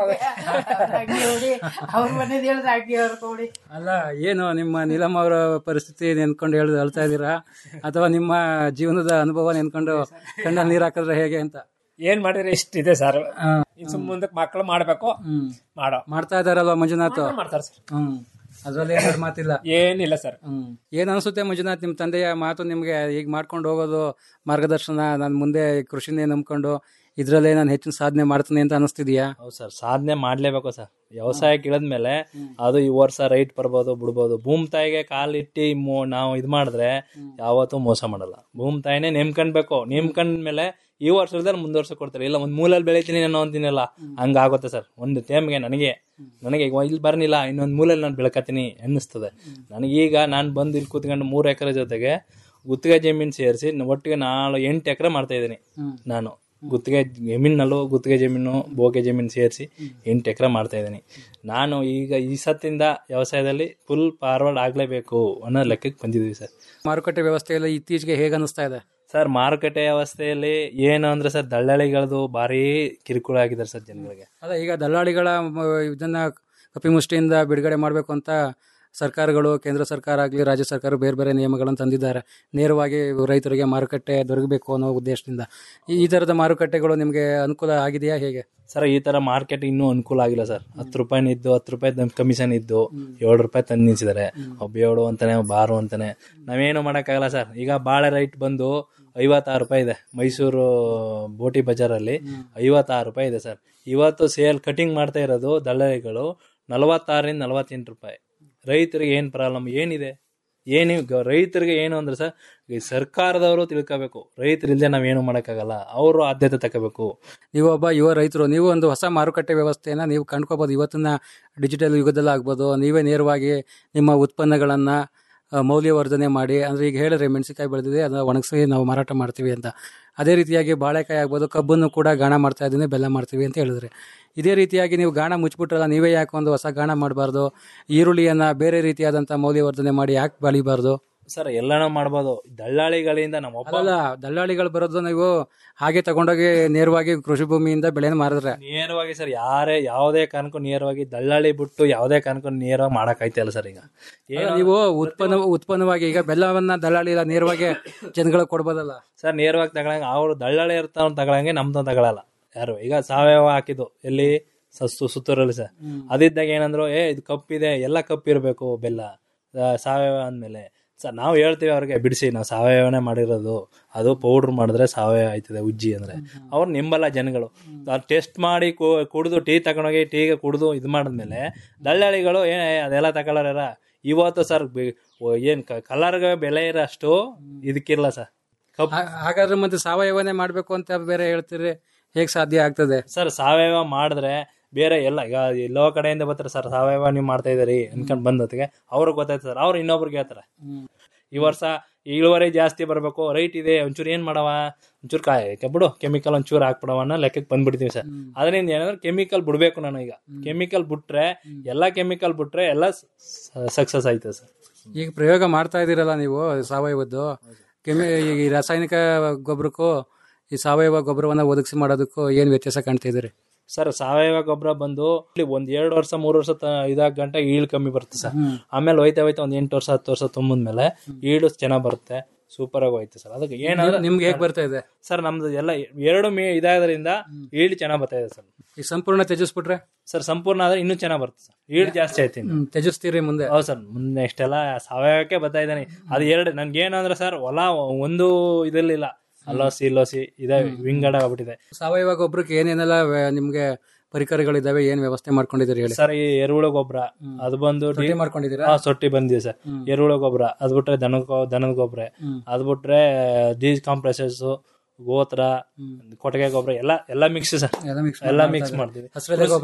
ಅಗ್ನಿ ಹೊಡಿ ಅವ್ರ ಮನೇದ್ ಹೇಳಿದ್ರೆ ಅಗ್ನಿ ಹೊಡ್ಕೊಡಿ ಅಲ್ಲ ಏನು ನಿಮ್ಮ ನೀಲಮ್ಮ ಅವರ ಪರಿಸ್ಥಿತಿ ನೆನ್ಕೊಂಡು ಹೇಳಿ ಹೇಳ್ತಾ ಇದ್ದೀರಾ ಅಥವಾ ನಿಮ್ಮ ಜೀವನದ ಅನುಭವ ನೆನ್ಕೊಂಡು ಕಣ್ಣಲ್ಲಿ ನೀರ್ ಹಾಕಿದ್ರೆ ಹೇಗೆ ಅಂತ ಏನ್ ಮಾಡಿದ್ರೆ ಇಷ್ಟಿದೆ ಸರ್ ಇನ್ನು ಮುಂದಕ್ಕೆ ಮಕ್ಕಳು ಮಾಡ್ಬೇಕು ಮಾಡೋ ಮಾಡ್ತಾ ಇದಾರಲ್ವಾ ಮಂಜುನಾಥ್ ಮಾಡ್ತಾರೆ ಸರ್ ಹ್ಮ್ ಅದ್ರಲ್ಲಿ ಎರಡು ಮಾತಿಲ್ಲ ಏನಿಲ್ಲ ಸರ್ ಹ್ಮ್ ಏನ್ ಅನ್ಸುತ್ತೆ ಮಂಜುನಾಥ್ ನಿಮ್ ತಂದೆಯ ಮಾತು ನಿಮ್ಗೆ ಈಗ ಮಾಡ್ಕೊಂಡು ಹೋಗೋದು ಮಾರ್ಗದರ್ಶನ ನಾನು ಮುಂದೆ ಕೃಷಿನೇ ನಂಬ್ಕೊಂಡು ಇದ್ರಲ್ಲೇ ನಾನು ಹೆಚ್ಚಿನ ಸಾಧನೆ ಮಾಡ್ತೀನಿ ಅಂತ ಅನಿಸ್ತಿದ್ಯಾ ಹೌದು ಸರ್ ಸಾಧನೆ ಮಾಡ್ಲೇಬೇಕು ಸರ್ ವ್ಯವಸಾಯಕ್ಕೆ ಇಳಿದ್ಮೇಲೆ ಅದು ಈ ವರ್ಷ ರೈಟ್ ಬರ್ಬೋದು ಬಿಡ್ಬೋದು ಭೂಮಿ ತಾಯಿಗೆ ಕಾಲಿಟ್ಟು ಮೋ- ನಾವು ಇದು ಮಾಡಿದ್ರೆ ಯಾವತ್ತೂ ಮೋಸ ಮಾಡಲ್ಲ ಭೂಮಿ ತಾಯಿನೇ ನೇಮ್ಕೊಂಡ್ಬೇಕು ನೇಮ್ಕೊಂಡ್ಮೇಲೆ ಈ ವರ್ಷದಲ್ಲಿ ಮುಂದುವರ್ಸ ಕೊಡ್ತಾರೆ ಇಲ್ಲ ಒಂದ್ ಮೂಲಲ್ಲಿ ಬೆಳಿತೀನಿ ಅನ್ನೋ ಅಂತೀನಲ್ಲ ಹಂಗಾಗುತ್ತೆ ಸರ್ ಒಂದು ಟೈಮ್ಗೆ ನನಗೆ ನನಗೆ ಈಗ ಇಲ್ಲಿ ಬರ್ನಿಲ್ಲ ಇನ್ನೊಂದು ಮೂಲಲ್ಲಿ ನಾನು ಬೆಳ್ಕತೀನಿ ಅನ್ನಿಸ್ತದೆ ನನಗೀಗ ನಾನು ಬಂದು ಇಲ್ಲಿ ಕೂತ್ಕೊಂಡು ಮೂರು ಎಕರೆ ಜೊತೆಗೆ ಗುತ್ತಿಗೆ ಜಮೀನು ಸೇರಿಸಿ ಒಟ್ಟಿಗೆ ನಾಳೆ ಎಂಟು ಎಕರೆ ಮಾಡ್ತಾ ಇದ್ದೀನಿ ನಾನು ಗುತ್ತಿಗೆ ಜಮೀನಲ್ಲೂ ಗುತ್ತಿಗೆ ಜಮೀನು ಬೋಗೆ ಜಮೀನು ಸೇರಿಸಿ ಎಂಟು ಎಕರೆ ಮಾಡ್ತಾ ಇದ್ದೀನಿ ನಾನು ಈಗ ಈ ಸತ್ತಿಂದ ವ್ಯವಸಾಯದಲ್ಲಿ ಫುಲ್ ಫಾರ್ವರ್ಡ್ ಆಗಲೇಬೇಕು ಅನ್ನೋ ಲೆಕ್ಕಕ್ಕೆ ಬಂದಿದ್ದೀವಿ ಸರ್ ಮಾರುಕಟ್ಟೆ ವ್ಯವಸ್ಥೆಯಲ್ಲಿ ಇತ್ತೀಚೆಗೆ ಹೇಗೆ ಅನಿಸ್ತಾ ಇದೆ ಸರ್ ಮಾರುಕಟ್ಟೆ ವ್ಯವಸ್ಥೆಯಲ್ಲಿ ಏನು ಅಂದ್ರೆ ಸರ್ ದಳ್ಳಾಳಿಗಳದು ಭಾರಿ ಕಿರುಕುಳ ಆಗಿದ್ದಾರೆ ಸರ್ ಜನಗಳಿಗೆ ಅಲ್ಲ ಈಗ ದಲ್ಲಾಳಿಗಳ ಮ- ಇದನ್ನ ಕಪಿಮುಷ್ಟಿಯಿಂದ ಬಿಡುಗಡೆ ಮಾಡಬೇಕು ಅಂತ ಸರ್ಕಾರಗಳು ಕೇಂದ್ರ ಸರ್ಕಾರ ಆಗಲಿ ರಾಜ್ಯ ಸರ್ಕಾರ ಬೇರೆ ಬೇರೆ ನಿಯಮಗಳನ್ನು ತಂದಿದ್ದಾರೆ ನೇರವಾಗಿ ರೈತರಿಗೆ ಮಾರುಕಟ್ಟೆ ದೊರಕಬೇಕು ಅನ್ನೋ ಉದ್ದೇಶದಿಂದ ಈ- ಈ ಥರದ ಮಾರುಕಟ್ಟೆಗಳು ನಿಮಗೆ ಅನುಕೂಲ ಆಗಿದೆಯಾ ಹೇಗೆ ಸರ್ ಈ ತರ ಮಾರ್ಕೆಟ್ ಇನ್ನೂ ಅನುಕೂಲ ಆಗಿಲ್ಲ ಸರ್ ಹತ್ತು ರೂಪಾಯಿ ಇದ್ದು ಹತ್ತು ರೂಪಾಯಿ ಕಮಿಷನ್ ಇದ್ದು ಏಳು ರೂಪಾಯಿ ತಂದು ನಿಲ್ಸಿದ್ದಾರೆ ಒಬ್ಬ ಏಳು ಅಂತಾನೆ ಒಬ್ಬ ಆರು ಅಂತಾನೆ ನಾವೇನು ಮಾಡೋಕ್ಕಾಗಲ್ಲ ಸರ್ ಈಗ ಬಾಳೆ ರೈಟ್ ಬಂದು ಐವತ್ತಾರು ರೂಪಾಯಿ ಇದೆ ಮೈಸೂರು ಬೋಟಿ ಬಜಾರಲ್ಲಿ ಐವತ್ತಾರು ರೂಪಾಯಿ ಇದೆ ಸರ್ ಇವತ್ತು ಸೇಲ್ ಕಟಿಂಗ್ ಮಾಡ್ತಾ ಇರೋದು ದಳ್ಳಾಳಿಗಳು ನಲವತ್ತಾರರಿಂದ ನಲವತ್ತೆಂಟು ರೂಪಾಯಿ ರೈತರಿಗೆ ಏನು ಪ್ರಾಬ್ಲಮ್ ಏನಿದೆ ಏನು ಗ- ರೈತರಿಗೆ ಏನು ಅಂದ್ರೆ ಸರ್ ಈ ಸರ್ಕಾರದವರು ತಿಳ್ಕೋಬೇಕು ರೈತರಿಲ್ಲದೆ ನಾವೇನು ಮಾಡೋಕ್ಕಾಗಲ್ಲ ಅವರು ಆದ್ಯತೆ ತಗೋಬೇಕು ನೀವು ಒಬ್ಬ ಯುವ ರೈತರು ನೀವು ಒಂದು ಹೊಸ ಮಾರುಕಟ್ಟೆ ವ್ಯವಸ್ಥೆಯನ್ನು ನೀವು ಕಂಡ್ಕೋಬೋದು ಇವತ್ತಿನ ಡಿಜಿಟಲ್ ಯುಗದಲ್ಲಿ ಆಗ್ಬೋದು ನೀವೇ ನೇರವಾಗಿ ನಿಮ್ಮ ಉತ್ಪನ್ನಗಳನ್ನು ಮೌಲ್ಯವರ್ಧನೆ ಮಾಡಿ ಅಂದರೆ ಈಗ ಹೇಳಿದ್ರೆ ಮೆಣಸಿನಕಾಯಿ ಬೆಳೆದಿದೆ ಅದನ್ನು ಒಣಗಿಸಿ ನಾವು ಮಾರಾಟ ಮಾಡ್ತೀವಿ ಅಂತ ಅದೇ ರೀತಿಯಾಗಿ ಬಾಳೆಕಾಯಿ ಆಗ್ಬೋದು ಕಬ್ಬನ್ನು ಕೂಡ ಗಾಣ ಮಾಡ್ತಾ ಇದ್ದೀನಿ ಬೆಲ್ಲ ಮಾಡ್ತೀವಿ ಅಂತ ಹೇಳಿದ್ರೆ ಇದೇ ರೀತಿಯಾಗಿ ನೀವು ಗಾಣ ಮುಚ್ಚಿಬಿಟ್ರಲ್ಲ ನೀವೇ ಯಾಕೆ ಒಂದು ಹೊಸ ಗಾಣ ಮಾಡಬಾರ್ದು ಈರುಳ್ಳಿಯನ್ನು ಬೇರೆ ರೀತಿಯಾದಂಥ ಮೌಲ್ಯವರ್ಧನೆ ಮಾಡಿ ಯಾಕೆ ಬೆಳಿಬಾರ್ದು ಸರ್ ಎಲ್ಲಾನು ಮಾಡ್ಬೋದು ದಳ್ಳಾಳಿಗಳಿಂದ ನಮ್ಮ ಒಬ್ಬ ಅಲ್ಲ ದಲ್ಲಾಳಿಗಳು ಬರೋದು ನೀವು ಹಾಗೆ ತಗೊಂಡೋಗಿ ನೇರವಾಗಿ ಕೃಷಿ ಭೂಮಿಯಿಂದ ಬೆಳೆನ ಮಾರಿದ್ರೆ ನೇರವಾಗಿ ಸರ್ ಯಾರೇ ಯಾವುದೇ ಕಾರಣಕ್ಕೂ ನೇರವಾಗಿ ದಳ್ಳಾಳಿ ಬಿಟ್ಟು ಯಾವುದೇ ಕಾರಣಕ್ಕೂ ನೇರವಾಗಿ ಮಾಡಕ್ಕಾಯ್ತಿಲ್ಲ ಸರ್ ಈಗ ಅಲ್ಲ, ನೀವು ಉತ್ಪನ್ನ ಉತ್ಪನ್ನವಾಗಿ ಈಗ ಬೆಲ್ಲವನ್ನ ದಲ್ಲಾಳಿ ಇಲ್ಲ ನೇರವಾಗಿ ಜನಗಳಿಗೆ ಕೊಡ್ಬೋದಲ್ಲ ಸರ್ ನೇರವಾಗಿ ತಗೊಳಂಗ ಅವ್ರು ದಳ್ಳಾಳಿ ಇರ್ತಾವ ತಗೊಳಂಗೆ ನಮ್ದು ತಗೊಳಲ್ಲ ಯಾರು ಈಗ ಸಾವಯವ ಹಾಕಿದ್ದು ಎಲ್ಲಿ ಸಸ್ತು ಸುತ್ತೂರಲ್ಲಿ ಸರ್ ಅದಿದ್ದಾಗ ಏನಂದ್ರು ಏ ಇದು ಕಪ್ಪಿದೆ ಎಲ್ಲ ಕಪ್ ಇರಬೇಕು ಬೆಲ್ಲ ಆ, ಸಾವಯವ ಅಂದ್ಮೇಲೆ ಸರ್ ನಾವು ಹೇಳ್ತೀವಿ ಅವ್ರಿಗೆ ಬಿಡಿಸಿ ನಾವು ಸಾವಯವನೇ ಮಾಡಿರೋದು ಅದು ಪೌಡ್ರ್ ಮಾಡಿದ್ರೆ ಸಾವಯವ ಆಯ್ತದೆ ಉಜ್ಜಿ ಅಂದ್ರೆ ಅವ್ರು ನಿಂಬಲ್ಲ ಜನಗಳು ಟೆಸ್ಟ್ ಮಾಡಿ ಕು- ಕುಡ್ದು ಟೀ ತಗೊಂಡೋಗಿ ಟೀಗೆ ಕುಡ್ದು ಇದು ಮಾಡಿದ್ಮೇಲೆ ದಳ್ಳಾಳಿಗಳು ಏ ಅದೆಲ್ಲ ತಗೊಳ್ಳಾರ ಇವತ್ತು ಸರ್ ಬಿ- ಓ- ಏನ್ ಕಲರ್ಗೆ ಬೆಲೆ ಇರೋಷ್ಟು ಇದಕ್ಕಿರಲ್ಲ ಸರ್ ಕಪ್ ಹಾ- ಹಾಗಾದ್ರೆ ಮತ್ತೆ ಸಾವಯವನೇ ಮಾಡ್ಬೇಕು ಅಂತ ಬೇರೆ ಹೇಳ್ತೀರಿ ಹೇಗ್ ಸಾಧ್ಯ ಆಗ್ತದೆ ಸರ್ ಸಾವಯವ ಮಾಡಿದ್ರೆ ಬೇರೆ ಎಲ್ಲ ಈಗ ಎಲ್ಲೋ ಕಡೆಯಿಂದ ಬರ್ತಾರೆ ಸರ್ ಸಾವಯವ ನೀವು ಮಾಡ್ತಾ ಇದೀರಿ ಅನ್ಕೊಂಡ್ ಬಂದೊತ್ತಿಗೆ ಅವ್ರಿಗೆ ಗೊತ್ತಾಯ್ತು ಸರ್ ಅವ್ರು ಇನ್ನೊಬ್ರಿಗೆ ಹೇಳ್ತಾರೆ ಈ ವರ್ಷ ಇಳುವರಿ ಜಾಸ್ತಿ ಬರಬೇಕು ರೈಟ್ ಇದೆ ಒಂಚೂರು ಏನ್ ಮಾಡವ ಒಂಚೂರು ಕಾಯಿ ಬಿಡು ಕೆಮಿಕಲ್ ಒಂಚೂರು ಹಾಕ್ಬಿಡವ ಅನ್ನೋ ಲೆಕ್ಕಕ್ಕೆ ಬಂದ್ಬಿಡ್ತೀವಿ ಸರ್ ಅದರಿಂದ ಏನಂದ್ರೆ ಕೆಮಿಕಲ್ ಬಿಡ್ಬೇಕು ನಾನು ಈಗ ಕೆಮಿಕಲ್ ಬಿಟ್ರೆ ಎಲ್ಲಾ ಕೆಮಿಕಲ್ ಬಿಟ್ರೆ ಎಲ್ಲ ಸಕ್ಸಸ್ ಆಯ್ತದೆ ಸರ್ ಈಗ ಪ್ರಯೋಗ ಮಾಡ್ತಾ ಇದ್ದೀರಲ್ಲ ನೀವು ಸಾವಯವದ್ದು ಕೆಮಿ ಈ ರಾಸಾಯನಿಕ ಗೊಬ್ಬರಕ್ಕೂ ಈ ಸಾವಯವ ಗೊಬ್ಬರವನ್ನ ಒದಗಿಸಿ ಮಾಡೋದಕ್ಕೂ ಏನ್ ವ್ಯತ್ಯಾಸ ಕಾಣ್ತಿದ್ದೀರಿ ಸರ್ ಸಾವಯವ ಗೊಬ್ಬರ ಬಂದು ಇಲ್ಲಿ ಒಂದ್ ಎರಡು ವರ್ಷ ಮೂರು ವರ್ಷ ತ- ಇದಾಗ ಗಂಟ ಈಳ್ ಕಮ್ಮಿ ಬರುತ್ತೆ ಸರ್ ಆಮೇಲೆ ಹೋಯ್ತಾ ಹೋಯ್ತಾ ಒಂದ್ ಎಂಟು ವರ್ಷ ಹತ್ತು ವರ್ಷ ತುಂಬಿದ್ಮೇಲೆ ಈಳು ಚೆನ್ನಾಗ್ ಬರುತ್ತೆ ಸೂಪರ್ ಆಗಿ ಹೋಯ್ತು ಸರ್ ಅದಕ್ಕೆ ಏನಾದ್ರೆ ನಿಮ್ಗೆ ಹೇಗ್ ಬರ್ತಾ ಇದೆ ಸರ್ ನಮ್ದು ಎಲ್ಲ ಎರಡು ಮೇ ಇದಾದ್ರಿಂದ ಈಳು ಚೆನ್ನಾಗ್ ಬರ್ತಾ ಇದೆ ಸರ್ ಈ ಸಂಪೂರ್ಣ ತ್ಯಜಿಸ್ಬಿಟ್ರೆ ಸರ್ ಸಂಪೂರ್ಣ ಆದ್ರೆ ಇನ್ನೂ ಚೆನ್ನಾಗ್ ಬರುತ್ತೆ ಸರ್ ಈಳು ಜಾಸ್ತಿ ಆಯ್ತು ಇನ್ನು. ಹ್ಮ್, ತ್ಯಜಿಸ್ತೀರಿ ಮುಂದೆ ಹೌದು ಸರ್ ಮುಂದೆ ನೆಕ್ಸ್ಟ್ ಎಲ್ಲ ಸಾವಯವಕ್ಕೆ ಬರ್ತಾ ಇದ್ದಾನೆ ಅದು ಎರಡು ನನ್ಗೆ ಏನು ಅಂದ್ರೆ ಸರ್ ಹೊಲ ಒಂದು ಇದಿರ್ಲಿಲ್ಲ ಅಲ್ಲೋಸಿ ಇಲ್ಲೋಸಿ ಇದೆ ವಿಂಗಡ ಆಗ್ಬಿಟ್ಟಿದೆ ಸಾವಯವ ಗೊಬ್ಬರಕ್ಕೆ ಏನೇನೆಲ್ಲ ವ್ಯ- ನಿಮ್ಗೆ ಪರಿಕರಗಳಿದಾವೆ ಏನ್ ವ್ಯವಸ್ಥೆ ಮಾಡ್ಕೊಂಡಿದ್ದೀರಿ ಹೇಳಿ ಸರ್ ಈ ಎರುಳು ಗೊಬ್ಬರ ಅದು ಬಂದು ತೊಟ್ಟಿ ಮಾಡ್ಕೊಂಡಿದ್ದೀರಾ? ಹಾ, ಸೊಟ್ಟಿ ಬಂದಿದೆ ಸರ್ ಎರುಳು ಗೊಬ್ಬರ ಅದ್ ಬಿಟ್ರೆ ದನದ ಗೊ- ದನದ ಗೊಬ್ಬರ ಅದ್ ಬಿಟ್ರೆ ಡೀಸ್ ಕಾಂಪ್ರೆಸಸ್ ಗೋತ್ರ ಕೊಟ್ಟಿಗೆ ಗೊಬ್ಬರ ಎಲ್ಲ ಎಲ್ಲ ಮಿಕ್ಸ್ ಸರ್ ಎಲ್ಲ ಮಿಕ್ಸ್ ಎಲ್ಲ ಮಿಕ್ಸ್ ಮಾಡ್ತೀವಿ ಹಸಿರೆಲೆ ಗೊಬ್ಬರ